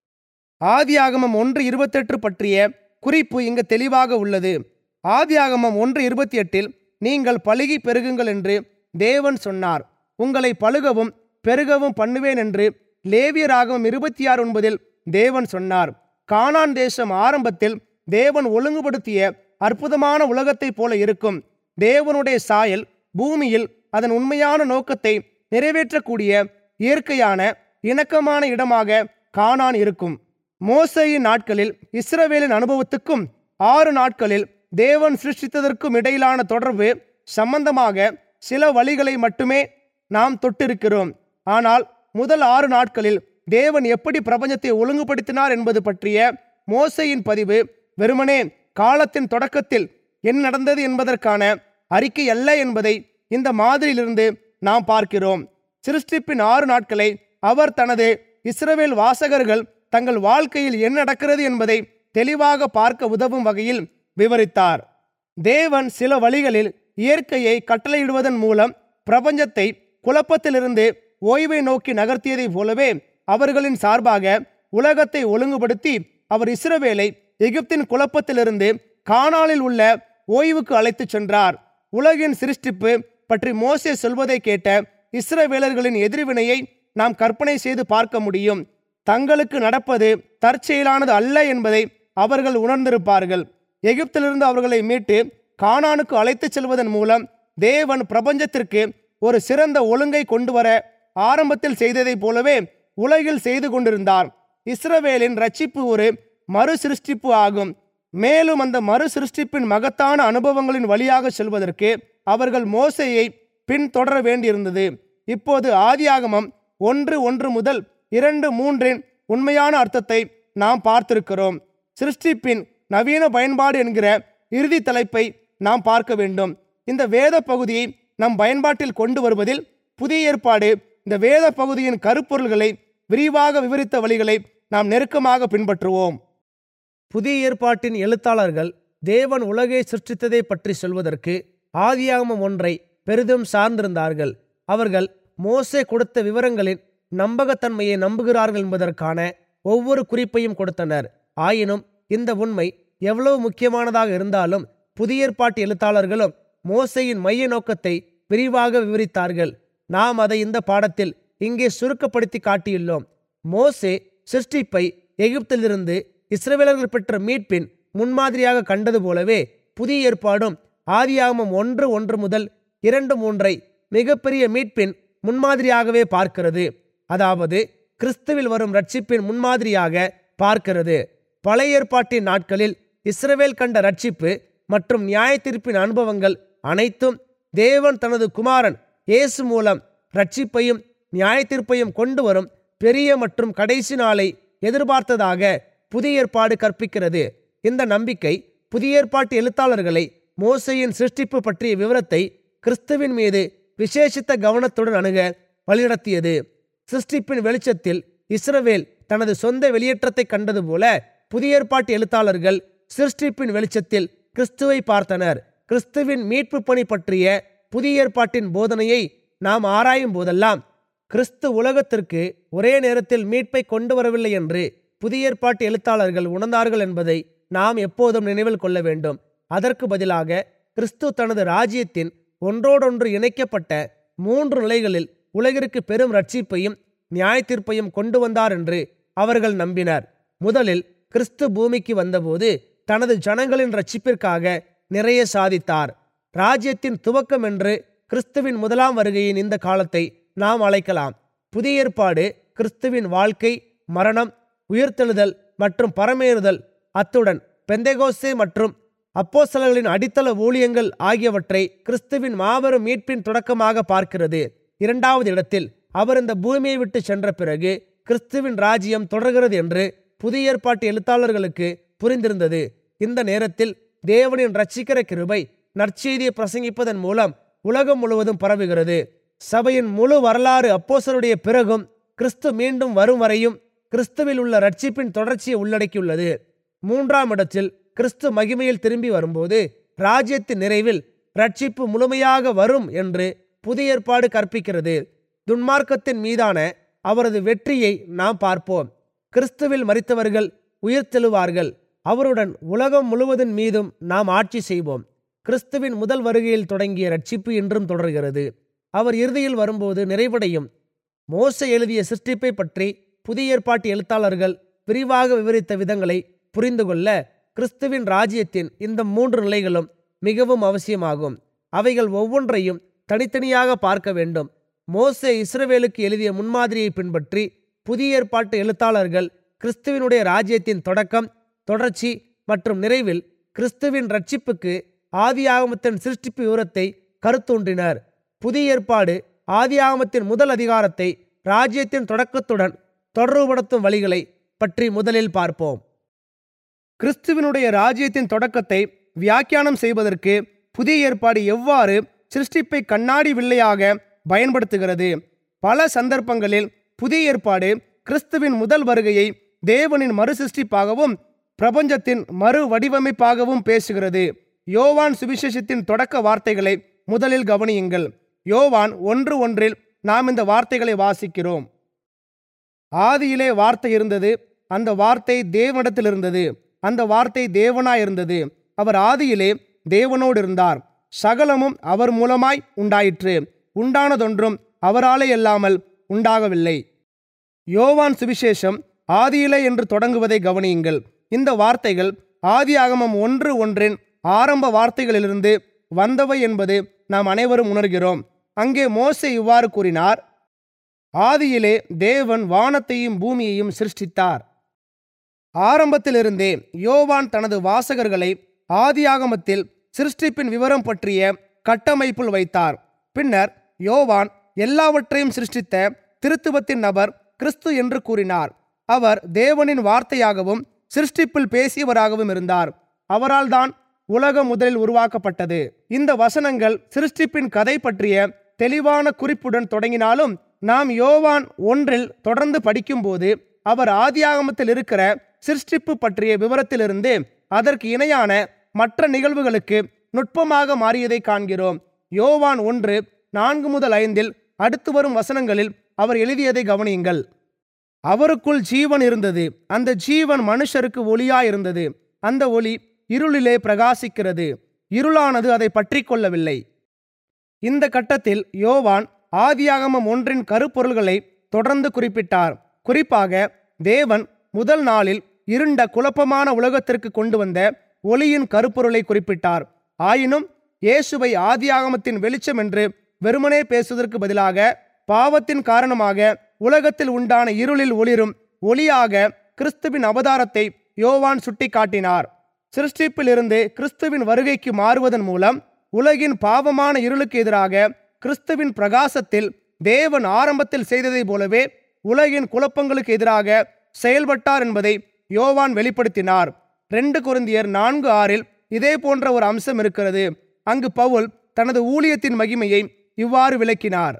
ஆதியாகமம் ஒன்று இருபத்தெட்டு பற்றிய குறிப்பு இங்கு தெளிவாக உள்ளது ஆதியாகமம் ஒன்று இருபத்தி எட்டில் நீங்கள் பழுகி பெருகுங்கள் என்று தேவன் சொன்னார் உங்களை பழுகவும் பெருகவும் பண்ணுவேன் என்று லேவியராகமம் இருபத்தி ஆறு ஒன்பதில் தேவன் சொன்னார் கானான் தேசம் ஆரம்பத்தில் தேவன் ஒழுங்குபடுத்திய அற்புதமான உலகத்தைப் போல இருக்கும் தேவனுடைய சாயல் பூமியில் அதன் உண்மையான நோக்கத்தை நிறைவேற்றக்கூடிய இயற்கையான இணக்கமான இடமாக கானான் இருக்கும் மோசையின் நாட்களில் இஸ்ரவேலின் அனுபவத்துக்கும் ஆறு நாட்களில் தேவன் சிருஷ்டித்ததற்கும் இடையிலான தொடர்பு சம்பந்தமாக சில வழிகளை மட்டுமே நாம் தொட்டிருக்கிறோம் ஆனால் முதல் ஆறு நாட்களில் தேவன் எப்படி பிரபஞ்சத்தை ஒழுங்குபடுத்தினார் என்பது பற்றிய மோசையின் பதிவு வெறுமனே காலத்தின் தொடக்கத்தில் என்ன நடந்தது என்பதற்கான அறிக்கை அல்ல என்பதை இந்த மாதிரியிலிருந்து நாம் பார்க்கிறோம் சிருஷ்டிப்பின் ஆறு நாட்களை அவர் தனது இஸ்ரவேல் வாசகர்கள் தங்கள் வாழ்க்கையில் என்ன நடக்கிறது என்பதை தெளிவாக பார்க்க உதவும் வகையில் விவரித்தார் தேவன் சில வழிகளில் இயற்கையை கட்டளையிடுவதன் மூலம் பிரபஞ்சத்தை குழப்பத்திலிருந்து ஓய்வை நோக்கி நகர்த்தியதைப் போலவே அவர்களின் சார்பாக உலகத்தை ஒழுங்குபடுத்தி அவர் இஸ்ரவேலை எகிப்தின் குழப்பத்திலிருந்து கானாலில் உள்ள ஓய்வுக்கு அழைத்துச் சென்றார் உலகின் சிருஷ்டிப்பு பற்றி மோசே சொல்வதை கேட்ட இஸ்ரவேலர்களின் எதிர்வினையை நாம் கற்பனை செய்து பார்க்க முடியும் தங்களுக்கு நடப்பது தற்செயலானது அல்ல என்பதை அவர்கள் உணர்ந்திருப்பார்கள் எகிப்திலிருந்து அவர்களை மீட்டு கானானுக்கு அழைத்துச் செல்வதன் மூலம் தேவன் பிரபஞ்சத்திற்கு ஒரு சிறந்த ஒழுங்கை கொண்டு வர ஆரம்பத்தில் செய்ததைப் போலவே உலகில் செய்து கொண்டிருந்தார் இஸ்ரவேலின் ரட்சிப்பு ஒரு மறு சிருஷ்டிப்பு ஆகும் மேலும் அந்த மறு சிருஷ்டிப்பின் மகத்தான அனுபவங்களின் வழியாக செல்வதற்கு அவர்கள் மோசையை பின்தொடர வேண்டியிருந்தது இப்போது ஆதியாகமம் ஒன்று ஒன்று முதல் இரண்டு மூன்றின் உண்மையான அர்த்தத்தை நாம் பார்த்திருக்கிறோம் சிருஷ்டிப்பின் நவீன பயன்பாடு என்கிற இறுதி தலைப்பை நாம் பார்க்க வேண்டும் இந்த வேத பகுதியை நம் பயன்பாட்டில் கொண்டு வருவதில் புதிய ஏற்பாடு இந்த வேத பகுதியின் கருப்பொருள்களை விரிவாக விவரித்த வழிகளை நாம் நெருக்கமாக பின்பற்றுவோம் புதிய ஏற்பாட்டின் எழுத்தாளர்கள் தேவன் உலகை சிருஷ்டித்ததை பற்றி சொல்வதற்கு ஆதியாகமம் ஒன்றை பெரிதும் சார்ந்திருந்தார்கள் அவர்கள் மோசே கொடுத்த விவரங்களின் நம்பகத்தன்மையை நம்புகிறார்கள் என்பதற்கான ஒவ்வொரு குறிப்பையும் கொடுத்தனர் ஆயினும் இந்த உண்மை எவ்வளவு முக்கியமானதாக இருந்தாலும் புதிய ஏற்பாட்டு எழுத்தாளர்களும் மோசையின் மைய நோக்கத்தை விரிவாக விவரித்தார்கள் நாம் அதை இந்த பாடத்தில் இங்கே சுருக்கப்படுத்தி காட்டியுள்ளோம் மோசே சிருஷ்டிப்பை எகிப்திலிருந்து இஸ்ரவேலர்கள் பெற்ற மீட்பின் முன்மாதிரியாக கண்டது போலவே புதிய ஏற்பாடும் ஆதியாகமம் ஒன்று ஒன்று முதல் இரண்டு மூன்றை மிகப்பெரிய மீட்பின் முன்மாதிரியாகவே பார்க்கிறது அதாவது கிறிஸ்துவில் வரும் ரட்சிப்பின் முன்மாதிரியாக பார்க்கிறது பழைய ஏற்பாட்டின் நாட்களில் இஸ்ரவேல் கண்ட ரட்சிப்பு மற்றும் நியாய தீர்ப்பின் அனுபவங்கள் அனைத்தும் தேவன் தனது குமாரன் இயேசு மூலம் ரட்சிப்பையும் நியாய தீர்ப்பையும் கொண்டு வரும் பெரிய மற்றும் கடைசி நாளை எதிர்பார்த்ததாக புதிய ஏற்பாடு கற்பிக்கிறது இந்த நம்பிக்கை புதிய ஏற்பாட்டு எழுத்தாளர்களை மோசையின் சிருஷ்டிப்பு பற்றிய விவரத்தை கிறிஸ்துவின் மீது விசேஷித்த கவனத்துடன் அணுக வழிநடத்தியது சிருஷ்டிப்பின் வெளிச்சத்தில் இஸ்ரவேல் தனது சொந்த வெளியேற்றத்தை கண்டது போல புதிய ஏற்பாட்டு எழுத்தாளர்கள் சிருஷ்டிப்பின் வெளிச்சத்தில் கிறிஸ்துவை பார்த்தனர் கிறிஸ்துவின் மீட்பு பணி பற்றிய புதிய ஏற்பாட்டின் போதனையை நாம் ஆராயும் போதெல்லாம் கிறிஸ்து உலகத்திற்கு ஒரே நேரத்தில் மீட்பை கொண்டு வரவில்லை என்று புதிய ஏற்பாட்டு எழுத்தாளர்கள் உணர்ந்தார்கள் என்பதை நாம் எப்போதும் நினைவில் கொள்ள வேண்டும் அதற்கு பதிலாக கிறிஸ்து தனது ராஜ்யத்தின் ஒன்றோடொன்று இணைக்கப்பட்ட மூன்று நிலைகளில் உலகிற்கு பெரும் ரட்சிப்பையும் நியாய தீர்ப்பையும் கொண்டு வந்தார் என்று அவர்கள் நம்பினர் முதலில் கிறிஸ்து பூமிக்கு வந்தபோது தனது ஜனங்களின் ரட்சிப்பிற்காக நிறைய சாதித்தார் ராஜ்யத்தின் துவக்கம் என்று கிறிஸ்துவின் முதலாம் வருகையின் இந்த காலத்தை நாம் அழைக்கலாம் புதிய ஏற்பாடு கிறிஸ்துவின் வாழ்க்கை மரணம் உயிர்த்தெழுதல் மற்றும் பரமேறுதல் அத்துடன் பெந்தேகோஸ்தே மற்றும் அப்போஸ்தலர்களின் அடித்தள ஊழியங்கள் ஆகியவற்றை கிறிஸ்துவின் மாபெரும் மீட்பின் தொடக்கமாக பார்க்கிறது இரண்டாவது இடத்தில் அவர் இந்த பூமியை விட்டு சென்ற பிறகு கிறிஸ்துவின் ராஜ்யம் தொடர்கிறது என்று புதிய ஏற்பாட்டு எழுத்தாளர்களுக்கு புரிந்திருந்தது இந்த நேரத்தில் தேவனின் ரட்சிக்கிற கிருபை நற்செய்தியை பிரசங்கிப்பதன் மூலம் உலகம் முழுவதும் பரவுகிறது சபையின் முழு வரலாறு அப்போசருடைய பிறகும் கிறிஸ்து மீண்டும் வரும் வரையும் கிறிஸ்துவில் உள்ள ரட்சிப்பின் தொடர்ச்சியை உள்ளடக்கியுள்ளது மூன்றாம் இடத்தில் கிறிஸ்து மகிமையில் திரும்பி வரும்போது ராஜ்யத்தின் நிறைவில் ரட்சிப்பு முழுமையாக வரும் என்று புதிய ஏற்பாடு கற்பிக்கிறது துன்மார்க்கத்தின் மீதான அவரது வெற்றியை நாம் பார்ப்போம் கிறிஸ்துவில் மரித்தவர்கள் உயிர்த்தெழுவார்கள் அவருடன் உலகம் முழுவதன் மீதும் நாம் ஆட்சி செய்வோம் கிறிஸ்துவின் முதல் வருகையில் தொடங்கிய ரட்சிப்பு இன்றும் தொடர்கிறது அவர் இறுதியில் வரும்போது நிறைவடையும் மோச எழுதிய சிருஷ்டிப்பை பற்றி புதிய ஏற்பாட்டு எழுத்தாளர்கள் விரிவாக விவரித்த விதங்களை புரிந்து கொள்ள கிறிஸ்துவின் ராஜ்யத்தின் இந்த மூன்று நிலைகளும் மிகவும் அவசியமாகும் அவைகள் ஒவ்வொன்றையும் தனித்தனியாக பார்க்க வேண்டும் மோசே இஸ்ரவேலுக்கு எழுதிய முன்மாதிரியை பின்பற்றி புதிய ஏற்பாட்டு எழுத்தாளர்கள் கிறிஸ்துவினுடைய ராஜ்யத்தின் தொடக்கம் தொடர்ச்சி மற்றும் நிறைவில் கிறிஸ்துவின் ரட்சிப்புக்கு ஆதியாகமத்தின் சிருஷ்டிப்பு விவரத்தை கருத்தூன்றினர் புதிய ஏற்பாடு ஆதியாகமத்தின் முதல் அதிகாரத்தை ராஜ்யத்தின் தொடக்கத்துடன் தொடர்புபடுத்தும் வழிகளை பற்றி முதலில் பார்ப்போம் கிறிஸ்துவினுடைய ராஜ்யத்தின் தொடக்கத்தை வியாக்கியானம் செய்வதற்கு புதிய ஏற்பாடு எவ்வாறு சிருஷ்டிப்பை கண்ணாடி வில்லையாக பயன்படுத்துகிறது பல சந்தர்ப்பங்களில் புதிய ஏற்பாடு கிறிஸ்துவின் முதல் வருகையை தேவனின் மறு சிருஷ்டிப்பாகவும் பிரபஞ்சத்தின் மறு வடிவமைப்பாகவும் பேசுகிறது யோவான் சுவிசேஷத்தின் தொடக்க வார்த்தைகளை முதலில் கவனியுங்கள் யோவான் ஒன்று ஒன்றில் நாம் இந்த வார்த்தைகளை வாசிக்கிறோம் ஆதியிலே வார்த்தை இருந்தது அந்த வார்த்தை தேவனிடத்தில் இருந்தது அந்த வார்த்தை தேவனாய் இருந்தது அவர் ஆதியிலே தேவனோடு இருந்தார் சகலமும் அவர் மூலமாய் உண்டாயிற்று உண்டானதொன்றும் அவராலே அல்லாமல் உண்டாகவில்லை யோவான் சுவிசேஷம் ஆதியிலே என்று தொடங்குவதை கவனியுங்கள் இந்த வார்த்தைகள் ஆதியாகமம் ஒன்று ஒன்றின் ஆரம்ப வார்த்தைகளிலிருந்து வந்தவை என்பது நாம் அனைவரும் உணர்கிறோம் அங்கே மோசே இவ்வாறு கூறினார் ஆதியிலே தேவன் வானத்தையும் பூமியையும் சிருஷ்டித்தார் ஆரம்பத்திலிருந்தே யோவான் தனது வாசகர்களை ஆதியாகமத்தில் சிருஷ்டிப்பின் விவரம் பற்றிய கட்டமைப்பில் வைத்தார் பின்னர் யோவான் எல்லாவற்றையும் சிருஷ்டித்த திருத்துவத்தின் நபர் கிறிஸ்து என்று கூறினார் அவர் தேவனின் வார்த்தையாகவும் சிருஷ்டிப்பில் பேசியவராகவும் இருந்தார் அவரால் தான் உலகம் முதலில் உருவாக்கப்பட்டது இந்த வசனங்கள் சிருஷ்டிப்பின் கதை பற்றிய தெளிவான குறிப்புடன் தொடங்கினாலும் நாம் யோவான் ஒன்றில் தொடர்ந்து படிக்கும்போது அவர் ஆதியாகமத்தில் இருக்கிற சிருஷ்டிப்பு பற்றிய விவரத்திலிருந்து அதற்கு இணையான மற்ற நிகழ்வுகளுக்கு நுட்பமாக மாறியதை காண்கிறோம் யோவான் ஒன்று நான்கு முதல் ஐந்தில் அடுத்து வரும் வசனங்களில் அவர் எழுதியதை கவனியுங்கள் அவருக்குள் ஜீவன் இருந்தது அந்த ஜீவன் மனுஷருக்கு ஒளியாயிருந்தது அந்த ஒளி இருளிலே பிரகாசிக்கிறது இருளானது அதை பற்றி கொள்ளவில்லை இந்த கட்டத்தில் யோவான் ஆதியாகமம் ஒன்றின் கருப்பொருள்களை தொடர்ந்து குறிப்பிட்டார் குறிப்பாக தேவன் முதல் நாளில் இருண்ட குழப்பமான உலகத்திற்கு கொண்டு வந்த ஒளியின் கருப்பொருளை குறிப்பிட்டார் ஆயினும் இயேசுவை ஆதியாகமத்தின் வெளிச்சம் என்று வெறுமனே பேசுவதற்கு பதிலாக பாவத்தின் காரணமாக உலகத்தில் உண்டான இருளில் ஒளிரும் ஒளியாக கிறிஸ்துவின் அவதாரத்தை யோவான் சுட்டிக்காட்டினார் சிருஷ்டிப்பிலிருந்து கிறிஸ்துவின் வருகைக்கு மாறுவதன் மூலம் உலகின் பாவமான இருளுக்கு எதிராக கிறிஸ்துவின் பிரகாசத்தில் தேவன் ஆரம்பத்தில் செய்ததைப் போலவே உலகின் குழப்பங்களுக்கு எதிராக செயல்பட்டார் என்பதை யோவான் வெளிப்படுத்தினார் ரெண்டு குருந்தியர் நான்கு ஆறில் இதே போன்ற ஒரு அம்சம் இருக்கிறது அங்கு பவுல் தனது ஊழியத்தின் மகிமையை இவ்வாறு விளக்கினார்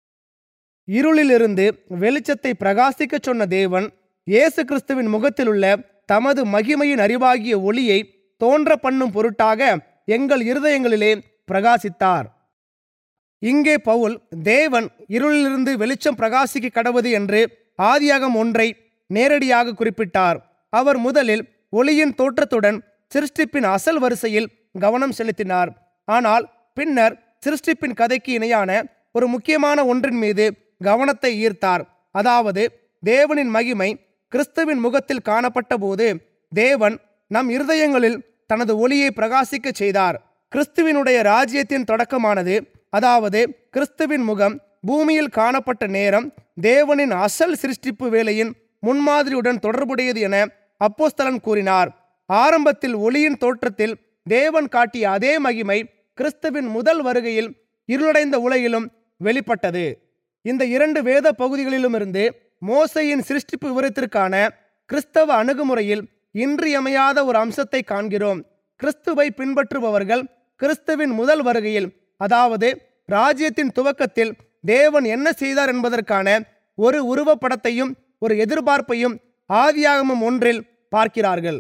இருளிலிருந்து வெளிச்சத்தை பிரகாசிக்கச் சொன்ன தேவன் இயேசு கிறிஸ்துவின் முகத்திலுள்ள தமது மகிமையின் அறிவாகிய ஒளியை தோன்ற பண்ணும் பொருட்டாக எங்கள் இருதயங்களிலே பிரகாசித்தார் இங்கே பவுல் தேவன் இருளிலிருந்து வெளிச்சம் பிரகாசிக்க கடவுது என்று ஆதியாகம் ஒன்றை நேரடியாக குறிப்பிட்டார் அவர் முதலில் ஒளியின் தோற்றத்துடன் சிருஷ்டிப்பின் அசல் வரிசையில் கவனம் செலுத்தினார் ஆனால் பின்னர் சிருஷ்டிப்பின் கதைக்கு இணையான ஒரு முக்கியமான ஒன்றின் மீது கவனத்தை ஈர்த்தார் அதாவது தேவனின் மகிமை கிறிஸ்துவின் முகத்தில் காணப்பட்ட போது தேவன் நம் இருதயங்களில் தனது ஒளியை பிரகாசிக்க செய்தார் கிறிஸ்துவினுடைய ராஜ்யத்தின் தொடக்கமானது அதாவது கிறிஸ்துவின் முகம் பூமியில் காணப்பட்ட நேரம் தேவனின் அசல் சிருஷ்டிப்பு வேலையின் முன்மாதிரியுடன் தொடர்புடையது என அப்போஸ்தலன் கூறினார் ஆரம்பத்தில் ஒளியின் தோற்றத்தில் தேவன் காட்டிய அதே மகிமை கிறிஸ்துவின் முதல் வருகையில் இருளடைந்த உலகிலும் வெளிப்பட்டது இந்த இரண்டு வேத பகுதிகளிலுமிருந்து மோசையின் சிருஷ்டிப்பு விவரத்திற்கான கிறிஸ்தவ அணுகுமுறையில் இன்றியமையாத ஒரு அம்சத்தை காண்கிறோம் கிறிஸ்துவை பின்பற்றுபவர்கள் கிறிஸ்துவின் முதல் வருகையில் அதாவது ராஜ்யத்தின் துவக்கத்தில் தேவன் என்ன செய்தார் என்பதற்கான ஒரு உருவப்படத்தையும் ஒரு எதிர்பார்ப்பையும் ஆதியாகமம் ஒன்றில் பார்க்கிறார்கள்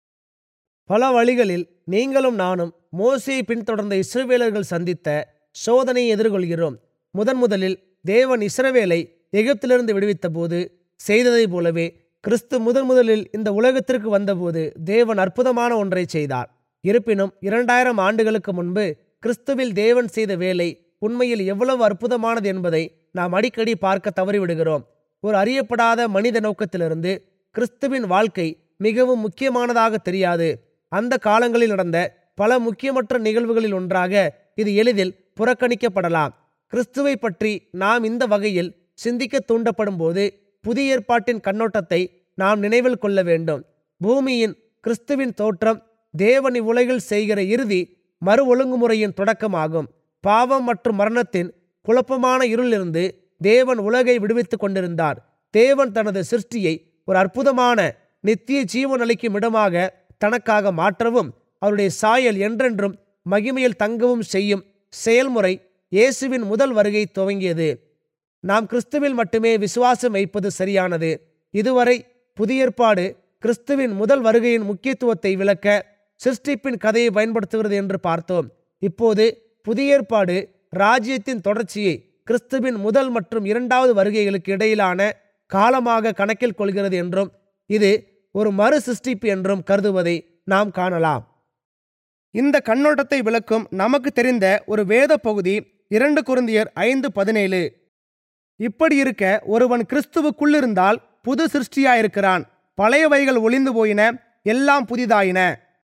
பல வழிகளில் நீங்களும் நானும் மோசையை பின்தொடர்ந்த இஸ்ரவேலர்கள் சந்தித்த சோதனையை எதிர்கொள்கிறோம் முதன் முதலில் தேவன் இஸ்ரவேலை எகிப்திலிருந்து விடுவித்த போது செய்ததைப் போலவே கிறிஸ்து முதன் முதலில் இந்த உலகத்திற்கு வந்தபோது தேவன் அற்புதமான ஒன்றை செய்தார் இருப்பினும் இரண்டாயிரம் ஆண்டுகளுக்கு முன்பு கிறிஸ்துவில் தேவன் செய்த வேலை உண்மையில் எவ்வளவு அற்புதமானது என்பதை நாம் அடிக்கடி பார்க்க தவறிவிடுகிறோம் ஒரு அறியப்படாத மனித நோக்கத்திலிருந்து கிறிஸ்துவின் வாழ்க்கை மிகவும் முக்கியமானதாக தெரியாது அந்த காலங்களில் நடந்த பல முக்கியமற்ற நிகழ்வுகளில் ஒன்றாக இது எளிதில் புறக்கணிக்கப்படலாம் கிறிஸ்துவை பற்றி நாம் இந்த வகையில் சிந்திக்க தூண்டப்படும் போது புதிய ஏற்பாட்டின் கண்ணோட்டத்தை நாம் நினைவில் கொள்ள வேண்டும் பூமியின் கிறிஸ்துவின் தோற்றம் தேவன் இவ்வுலகில் செய்கிற இறுதி மறு ஒழுங்குமுறையின் தொடக்கமாகும் பாவம் மற்றும் மரணத்தின் குழப்பமான இருளிலிருந்து தேவன் உலகை விடுவித்துக் கொண்டிருந்தார் தேவன் தனது சிருஷ்டியை ஒரு அற்புதமான நித்திய ஜீவன் அளிக்கும் இடமாக தனக்காக மாற்றவும் அவருடைய சாயல் என்றென்றும் மகிமையில் தங்கவும் செய்யும் செயல்முறை இயேசுவின் முதல் வருகை துவங்கியது நாம் கிறிஸ்துவில் மட்டுமே விசுவாசம் வைப்பது சரியானது இதுவரை புதிய ஏற்பாடு கிறிஸ்துவின் முதல் வருகையின் முக்கியத்துவத்தை விளக்க சிருஷ்டிப்பின் கதையை பயன்படுத்துகிறது என்று பார்த்தோம் இப்போது புதிய ஏற்பாடு ராஜ்யத்தின் தொடர்ச்சியை கிறிஸ்துவின் முதல் மற்றும் இரண்டாவது வருகைகளுக்கு இடையிலான காலமாக கணக்கில் கொள்கிறது என்றும் இது ஒரு மறு சிருஷ்டிப்பு என்றும் கருதுவதை நாம் காணலாம் இந்த கண்ணோட்டத்தை விளக்கும் நமக்கு தெரிந்த ஒரு வேத பகுதி இரண்டு குருந்தியர் ஐந்து பதினேழு இப்படி இருக்க ஒருவன் கிறிஸ்துவுக்குள்ளிருந்தால் புது சிருஷ்டியாயிருக்கிறான் பழையவைகள் ஒளிந்து போயின எல்லாம் புதிதாயின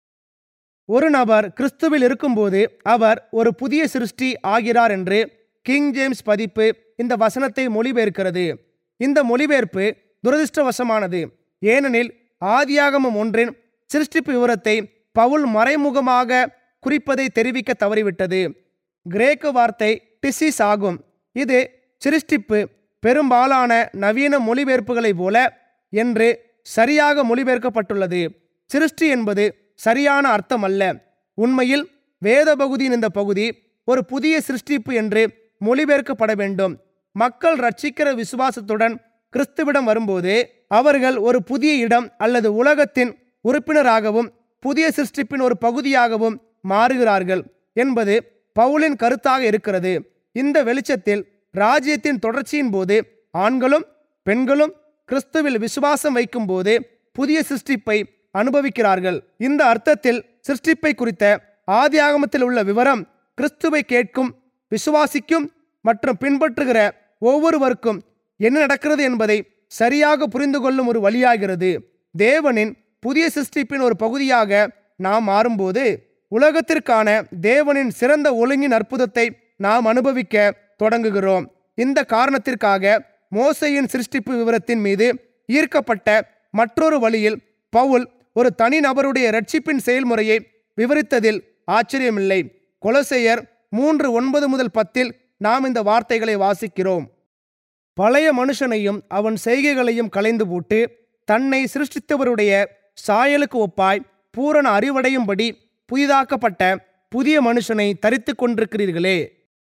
ஒரு நபர் கிறிஸ்துவில் இருக்கும்போது அவர் ஒரு புதிய சிருஷ்டி ஆகிறார் என்று கிங் ஜேம்ஸ் பதிப்பு இந்த வசனத்தை மொழிபெயர்க்கிறது இந்த மொழிபெயர்ப்பு துரதிர்ஷ்டவசமானது ஏனெனில் ஆதியாகமம் ஒன்றின் சிருஷ்டிப்பு விவரத்தை பவுல் மறைமுகமாக குறிப்பதை தெரிவிக்க தவறிவிட்டது கிரேக்க வார்த்தை டிசிஸ் ஆகும் இது சிருஷ்டிப்பு பெரும்பாலான நவீன மொழிபெயர்ப்புகளைப் போல என்று சரியாக மொழிபெயர்க்கப்பட்டுள்ளது சிருஷ்டி என்பது சரியான அர்த்தம் அல்ல உண்மையில் வேத பகுதியின் இந்த பகுதி ஒரு புதிய சிருஷ்டிப்பு என்று மொழிபெயர்க்கப்பட வேண்டும் மக்கள் ரட்சிக்கிற விசுவாசத்துடன் கிறிஸ்துவிடம் வரும்போது அவர்கள் ஒரு புதிய இடம் அல்லது உலகத்தின் உறுப்பினராகவும் புதிய சிருஷ்டிப்பின் ஒரு பகுதியாகவும் மாறுகிறார்கள் என்பது பவுலின் கருத்தாக இருக்கிறது இந்த வெளிச்சத்தில் ராஜ்யத்தின் தொடர்ச்சியின் போது ஆண்களும் பெண்களும் கிறிஸ்துவில் விசுவாசம் வைக்கும்போது புதிய சிருஷ்டிப்பை அனுபவிக்கிறார்கள் இந்த அர்த்தத்தில் சிருஷ்டிப்பை குறித்த ஆதியாகமத்தில் உள்ள விவரம் கிறிஸ்துவை கேட்கும் விசுவாசிக்கும் மற்றும் பின்பற்றுகிற ஒவ்வொருவருக்கும் என்ன நடக்கிறது என்பதை சரியாக புரிந்து கொள்ளும் ஒரு வழியாகிறது தேவனின் புதிய சிருஷ்டிப்பின் ஒரு பகுதியாக நாம் மாறும்போது உலகத்திற்கான தேவனின் சிறந்த ஒழுங்கின் அற்புதத்தை நாம் அனுபவிக்க தொடங்குகிறோம் இந்த காரணத்திற்காக மோசையின் சிருஷ்டிப்பு விவரத்தின் மீது ஈர்க்கப்பட்ட மற்றொரு வழியில் பவுல் ஒரு தனி நபருடைய ரட்சிப்பின் செயல்முறையை விவரித்ததில் ஆச்சரியமில்லை கொலசையர் மூன்று ஒன்பது முதல் பத்தில் நாம் இந்த வார்த்தைகளை வாசிக்கிறோம் பழைய மனுஷனையும் அவன் செய்கைகளையும் களைந்து போட்டு தன்னை சிருஷ்டித்தவருடைய சாயலுக்கு ஒப்பாய் பூரண அறிவடையும்படி புதிதாக்கப்பட்ட புதிய மனுஷனை தரித்து கொண்டிருக்கிறீர்களே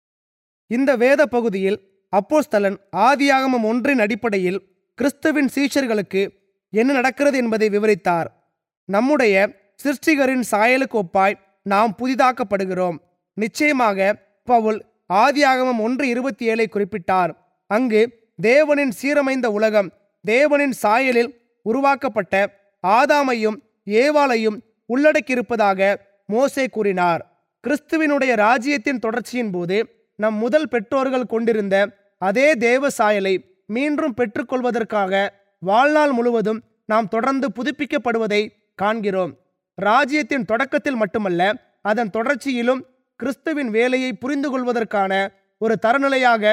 இந்த வேத பகுதியில் அப்போஸ்தலன் ஆதியாகமம் ஒன்றின் அடிப்படையில் கிறிஸ்துவின் சீஷர்களுக்கு என்ன நடக்கிறது என்பதை விவரித்தார் நம்முடைய சிருஷ்டிகரின் சாயலுக்கு ஒப்பாய் நாம் புதிதாக்கப்படுகிறோம் நிச்சயமாக பவுல் ஆதியாகமம் ஒன்று இருபத்தி ஏழை குறிப்பிட்டார் அங்கு தேவனின் சீரமைந்த உலகம் தேவனின் சாயலில் உருவாக்கப்பட்ட ஆதாமையும் ஏவாளையும் உள்ளடக்கியிருப்பதாக மோசே கூறினார் கிறிஸ்துவினுடைய ராஜ்யத்தின் தொடர்ச்சியின் போது நம் முதல் பெற்றோர்கள் கொண்டிருந்த அதே தேவ சாயலை மீண்டும் பெற்றுக்கொள்வதற்காக வாழ்நாள் முழுவதும் நாம் தொடர்ந்து புதுப்பிக்கப்படுவதை காண்கிறோம் ராஜ்யத்தின் தொடக்கத்தில் மட்டுமல்ல அதன் தொடர்ச்சியிலும் கிறிஸ்துவின் வேலையை புரிந்து கொள்வதற்கான ஒரு தரநிலையாக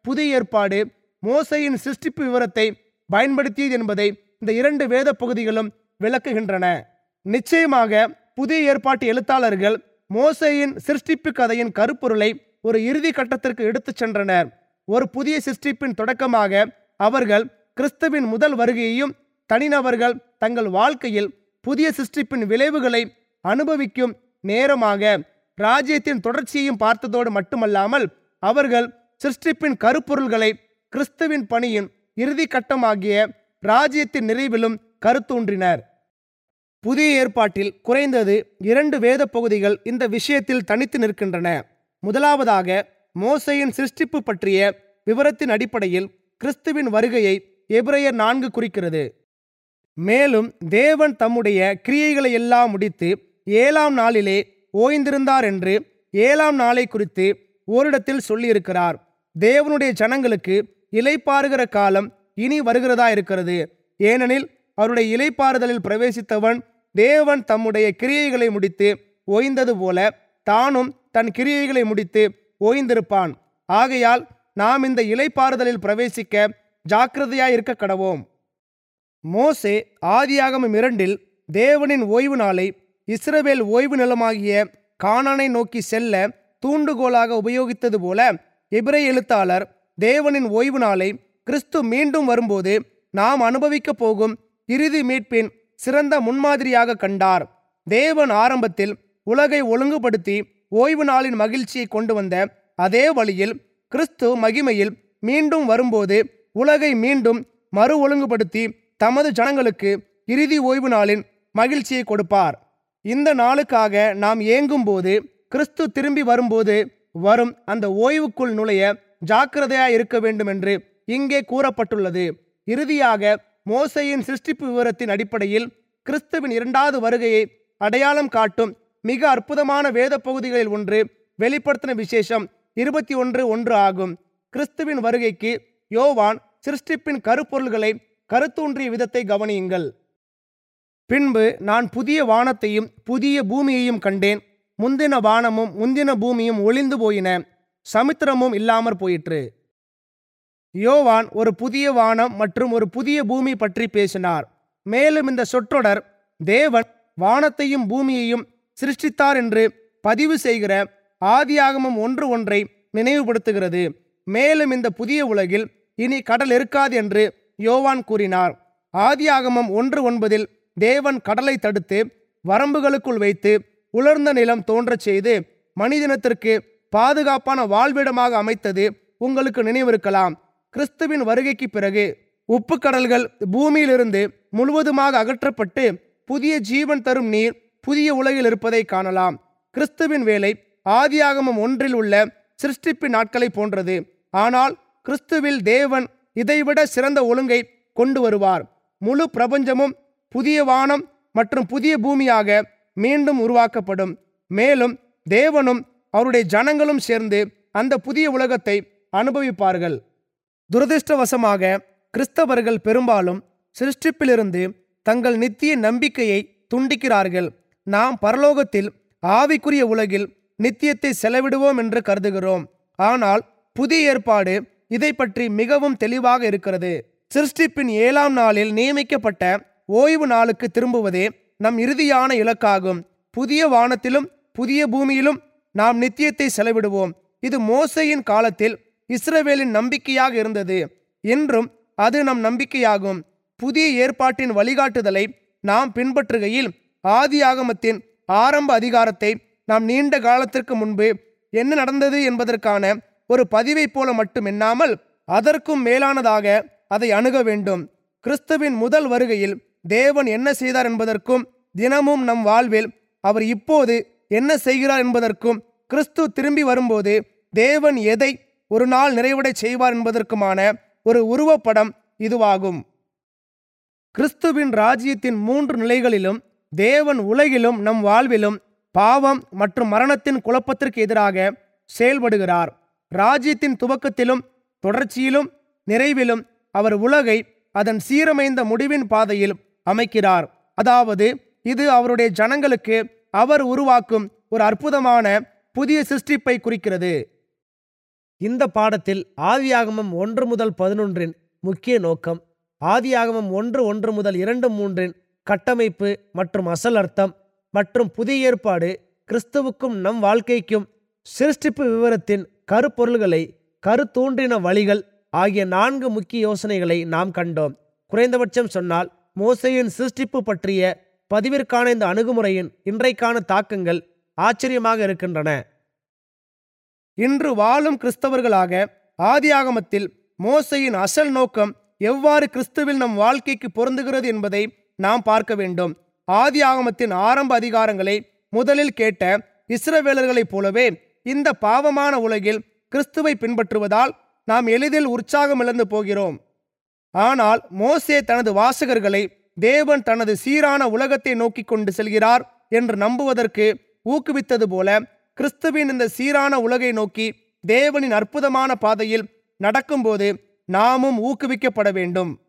புதிய ஏற்பாடு மோசையின் சிருஷ்டிப்பு விவரத்தை பயன்படுத்தியது என்பதை இந்த இரண்டு வேத பகுதிகளும் விளக்குகின்றன நிச்சயமாக புதிய ஏற்பாட்டு எழுத்தாளர்கள் மோசையின் சிருஷ்டிப்பு கதையின் கருப்பொருளை ஒரு இறுதி கட்டத்திற்கு எடுத்துச் சென்றனர் ஒரு புதிய சிருஷ்டிப்பின் தொடக்கமாக அவர்கள் கிறிஸ்துவின் முதல் வருகையையும் தனிநபர்கள் தங்கள் வாழ்க்கையில் புதிய சிருஷ்டிப்பின் விளைவுகளை அனுபவிக்கும் நேரமாக ராஜ்யத்தின் தொடர்ச்சியையும் பார்த்ததோடு மட்டுமல்லாமல் அவர்கள் சிருஷ்டிப்பின் கருப்பொருள்களை கிறிஸ்துவின் பணியின் இறுதி கட்டமாகிய ராஜ்யத்தின் நிறைவிலும் கருத்தூன்றினர் புதிய ஏற்பாட்டில் குறைந்தது இரண்டு வேத பகுதிகள் இந்த விஷயத்தில் தனித்து நிற்கின்றன முதலாவதாக மோசையின் சிருஷ்டிப்பு பற்றிய விவரத்தின் அடிப்படையில் கிறிஸ்துவின் வருகையை எபிரேயர் நான்கு குறிக்கிறது மேலும் தேவன் தம்முடைய கிரியைகளை எல்லாம் முடித்து ஏழாம் நாளிலே ஓய்ந்திருந்தார் என்று ஏழாம் நாளை குறித்து ஓரிடத்தில் சொல்லியிருக்கிறார் தேவனுடைய ஜனங்களுக்கு இலைப்பாறுகிற காலம் இனி வருகிறதா இருக்கிறது ஏனெனில் அவருடைய இலைப்பாறுதலில் பிரவேசித்தவன் தேவன் தம்முடைய கிரியைகளை முடித்து ஓய்ந்தது போல தானும் தன் கிரியைகளை முடித்து ஓய்ந்திருப்பான் ஆகையால் நாம் இந்த இலைப்பாறுதலில் பிரவேசிக்க ஜாக்கிரதையாய் இருக்க கடவோம் மோசே ஆதியாகமம் இரண்டில் தேவனின் ஓய்வு நாளை இஸ்ரவேல் ஓய்வு நிலமாகிய கானானை நோக்கி செல்ல தூண்டுகோலாக உபயோகித்தது போல எபிரே எழுத்தாளர் தேவனின் ஓய்வு நாளை கிறிஸ்து மீண்டும் வரும்போது நாம் அனுபவிக்கப் போகும் இறுதி மீட்பின் சிறந்த முன்மாதிரியாக கண்டார் தேவன் ஆரம்பத்தில் உலகை ஒழுங்குபடுத்தி ஓய்வு நாளின் மகிழ்ச்சியை கொண்டு வந்த அதே வழியில் கிறிஸ்து மகிமையில் மீண்டும் வரும்போது உலகை மீண்டும் மறு ஒழுங்குபடுத்தி தமது ஜனங்களுக்கு இறுதி ஓய்வு நாளின் மகிழ்ச்சியை கொடுப்பார் இந்த நாளுக்காக நாம் ஏங்கும்போது கிறிஸ்து திரும்பி வரும்போது வரும் அந்த ஓய்வுக்குள் நுழைய ஜாக்கிரதையாய் இருக்க வேண்டும் என்று இங்கே கூறப்பட்டுள்ளது இறுதியாக மோசையின் சிருஷ்டிப்பு விவரத்தின் அடிப்படையில் கிறிஸ்துவின் இரண்டாவது வருகையை அடையாளம் காட்டும் மிக அற்புதமான வேத பகுதிகளில் ஒன்று வெளிப்படுத்தின விசேஷம் இருபத்தி ஒன்று ஒன்று ஆகும் கிறிஸ்துவின் வருகைக்கு யோவான் சிருஷ்டிப்பின் கருப்பொருள்களை கருத்தூன்றிய விதத்தை கவனியுங்கள் பின்பு நான் புதிய வானத்தையும் புதிய பூமியையும் கண்டேன் முந்தின வானமும் முந்தின பூமியும் ஒளிந்து போயின சமுத்திரமும் இல்லாமற் போயிற்று யோவான் ஒரு புதிய வானம் மற்றும் ஒரு புதிய பூமி பற்றி பேசினார் மேலும் இந்த சொற்றொடர் தேவன் வானத்தையும் பூமியையும் சிருஷ்டித்தார் என்று பதிவு செய்கிற ஆதியாகமம் ஒன்று ஒன்றை நினைவுபடுத்துகிறது மேலும் இந்த புதிய உலகில் இனி கடல் இருக்காது என்று யோவான் கூறினார் ஆதியாகமம் ஒன்று ஒன்பதில் தேவன் கடலை தடுத்து வரம்புகளுக்குள் வைத்து உலர்ந்த நிலம் தோன்றச் செய்து மனிதனத்திற்கு பாதுகாப்பான வாழ்விடமாக அமைத்தது உங்களுக்கு நினைவிருக்கலாம் கிறிஸ்துவின் வருகைக்கு பிறகு உப்பு கடல்கள் பூமியிலிருந்து முழுவதுமாக அகற்றப்பட்டு புதிய ஜீவன் தரும் நீர் புதிய உலகில் இருப்பதை காணலாம் கிறிஸ்துவின் வேலை ஆதியாகமம் ஒன்றில் உள்ள சிருஷ்டிப்பின் நாட்களை போன்றது ஆனால் கிறிஸ்துவில் தேவன் இதைவிட சிறந்த ஒழுங்கை கொண்டு வருவார் முழு பிரபஞ்சமும் புதிய வானம் மற்றும் புதிய பூமியாக மீண்டும் உருவாக்கப்படும் மேலும் தேவனும் அவருடைய ஜனங்களும் சேர்ந்து அந்த புதிய உலகத்தை அனுபவிப்பார்கள் துரதிர்ஷ்டவசமாக கிறிஸ்தவர்கள் பெரும்பாலும் சிருஷ்டிப்பிலிருந்து தங்கள் நித்திய நம்பிக்கையை துண்டிக்கிறார்கள் நாம் பரலோகத்தில் ஆவிக்குரிய உலகில் நித்தியத்தை செலவிடுவோம் என்று கருதுகிறோம் ஆனால் புதிய ஏற்பாடு இதை பற்றி மிகவும் தெளிவாக இருக்கிறது சிருஷ்டிப்பின் ஏழாம் நாளில் நியமிக்கப்பட்ட ஓய்வு நாளுக்கு திரும்புவதே நம் இறுதியான இலக்காகும் புதிய வானத்திலும் புதிய பூமியிலும் நாம் நித்தியத்தை செலவிடுவோம் இது மோசையின் காலத்தில் இஸ்ரவேலின் நம்பிக்கையாக இருந்தது என்றும் அது நம் நம்பிக்கையாகும் புதிய ஏற்பாட்டின் வழிகாட்டுதலை நாம் பின்பற்றுகையில் ஆதி ஆகமத்தின் ஆரம்ப அதிகாரத்தை நாம் நீண்ட காலத்திற்கு முன்பு என்ன நடந்தது என்பதற்கான ஒரு பதிவைப் போல மட்டும் எண்ணாமல் அதற்கும் மேலானதாக அதை அணுக வேண்டும் கிறிஸ்துவின் முதல் வருகையில் தேவன் என்ன செய்தார் என்பதற்கும் தினமும் நம் வாழ்வில் அவர் இப்போது என்ன செய்கிறார் என்பதற்கும் கிறிஸ்து திரும்பி வரும்போது தேவன் எதை ஒரு நாள் நிறைவடை செய்வார் என்பதற்குமான ஒரு உருவப்படம் இதுவாகும் கிறிஸ்துவின் ராஜ்யத்தின் மூன்று நிலைகளிலும் தேவன் உலகிலும் நம் வாழ்விலும் பாவம் மற்றும் மரணத்தின் குழப்பத்திற்கு எதிராக செயல்படுகிறார் ராஜ்யத்தின் துவக்கத்திலும் தொடர்ச்சியிலும் நிறைவிலும் அவர் உலகை அதன் சீரமைந்த முடிவின் பாதையில் அமைக்கிறார் அதாவது இது அவருடைய ஜனங்களுக்கு அவர் உருவாக்கும் ஒரு அற்புதமான புதிய சிருஷ்டிப்பை குறிக்கிறது இந்த பாடத்தில் ஆதியாகமம் ஒன்று முதல் பதினொன்றின் முக்கிய நோக்கம் ஆதியாகமம் ஒன்று ஒன்று முதல் இரண்டு மூன்றின் கட்டமைப்பு மற்றும் அசல் அர்த்தம் மற்றும் புதிய ஏற்பாடு கிறிஸ்துவுக்கும் நம் வாழ்க்கைக்கும் சிருஷ்டிப்பு விவரத்தின் கருப்பொருள்களை கருத்தூன்றின வழிகள் ஆகிய நான்கு முக்கிய யோசனைகளை நாம் கண்டோம் குறைந்தபட்சம் சொன்னால் மோசையின் சிருஷ்டிப்பு பற்றிய பதிவிற்கான இந்த அணுகுமுறையின் இன்றைக்கான தாக்கங்கள் ஆச்சரியமாக இருக்கின்றன இன்று வாழும் கிறிஸ்தவர்களாக ஆதியாகமத்தில் மோசையின் அசல் நோக்கம் எவ்வாறு கிறிஸ்துவில் நம் வாழ்க்கைக்கு பொருந்துகிறது என்பதை நாம் பார்க்க வேண்டும் ஆதியாகமத்தின் ஆரம்ப அதிகாரங்களை முதலில் கேட்ட இஸ்ரவேலர்களைப் போலவே இந்த பாவமான உலகில் கிறிஸ்துவை பின்பற்றுவதால் நாம் எளிதில் உற்சாகம் இழந்து போகிறோம் ஆனால் மோசே தனது வாசகர்களை தேவன் தனது சீரான உலகத்தை நோக்கி கொண்டு செல்கிறார் என்று நம்புவதற்கு ஊக்குவித்தது போல கிறிஸ்துவின் இந்த சீரான உலகை நோக்கி தேவனின் அற்புதமான பாதையில் நடக்கும்போது நாமும் ஊக்குவிக்கப்பட வேண்டும்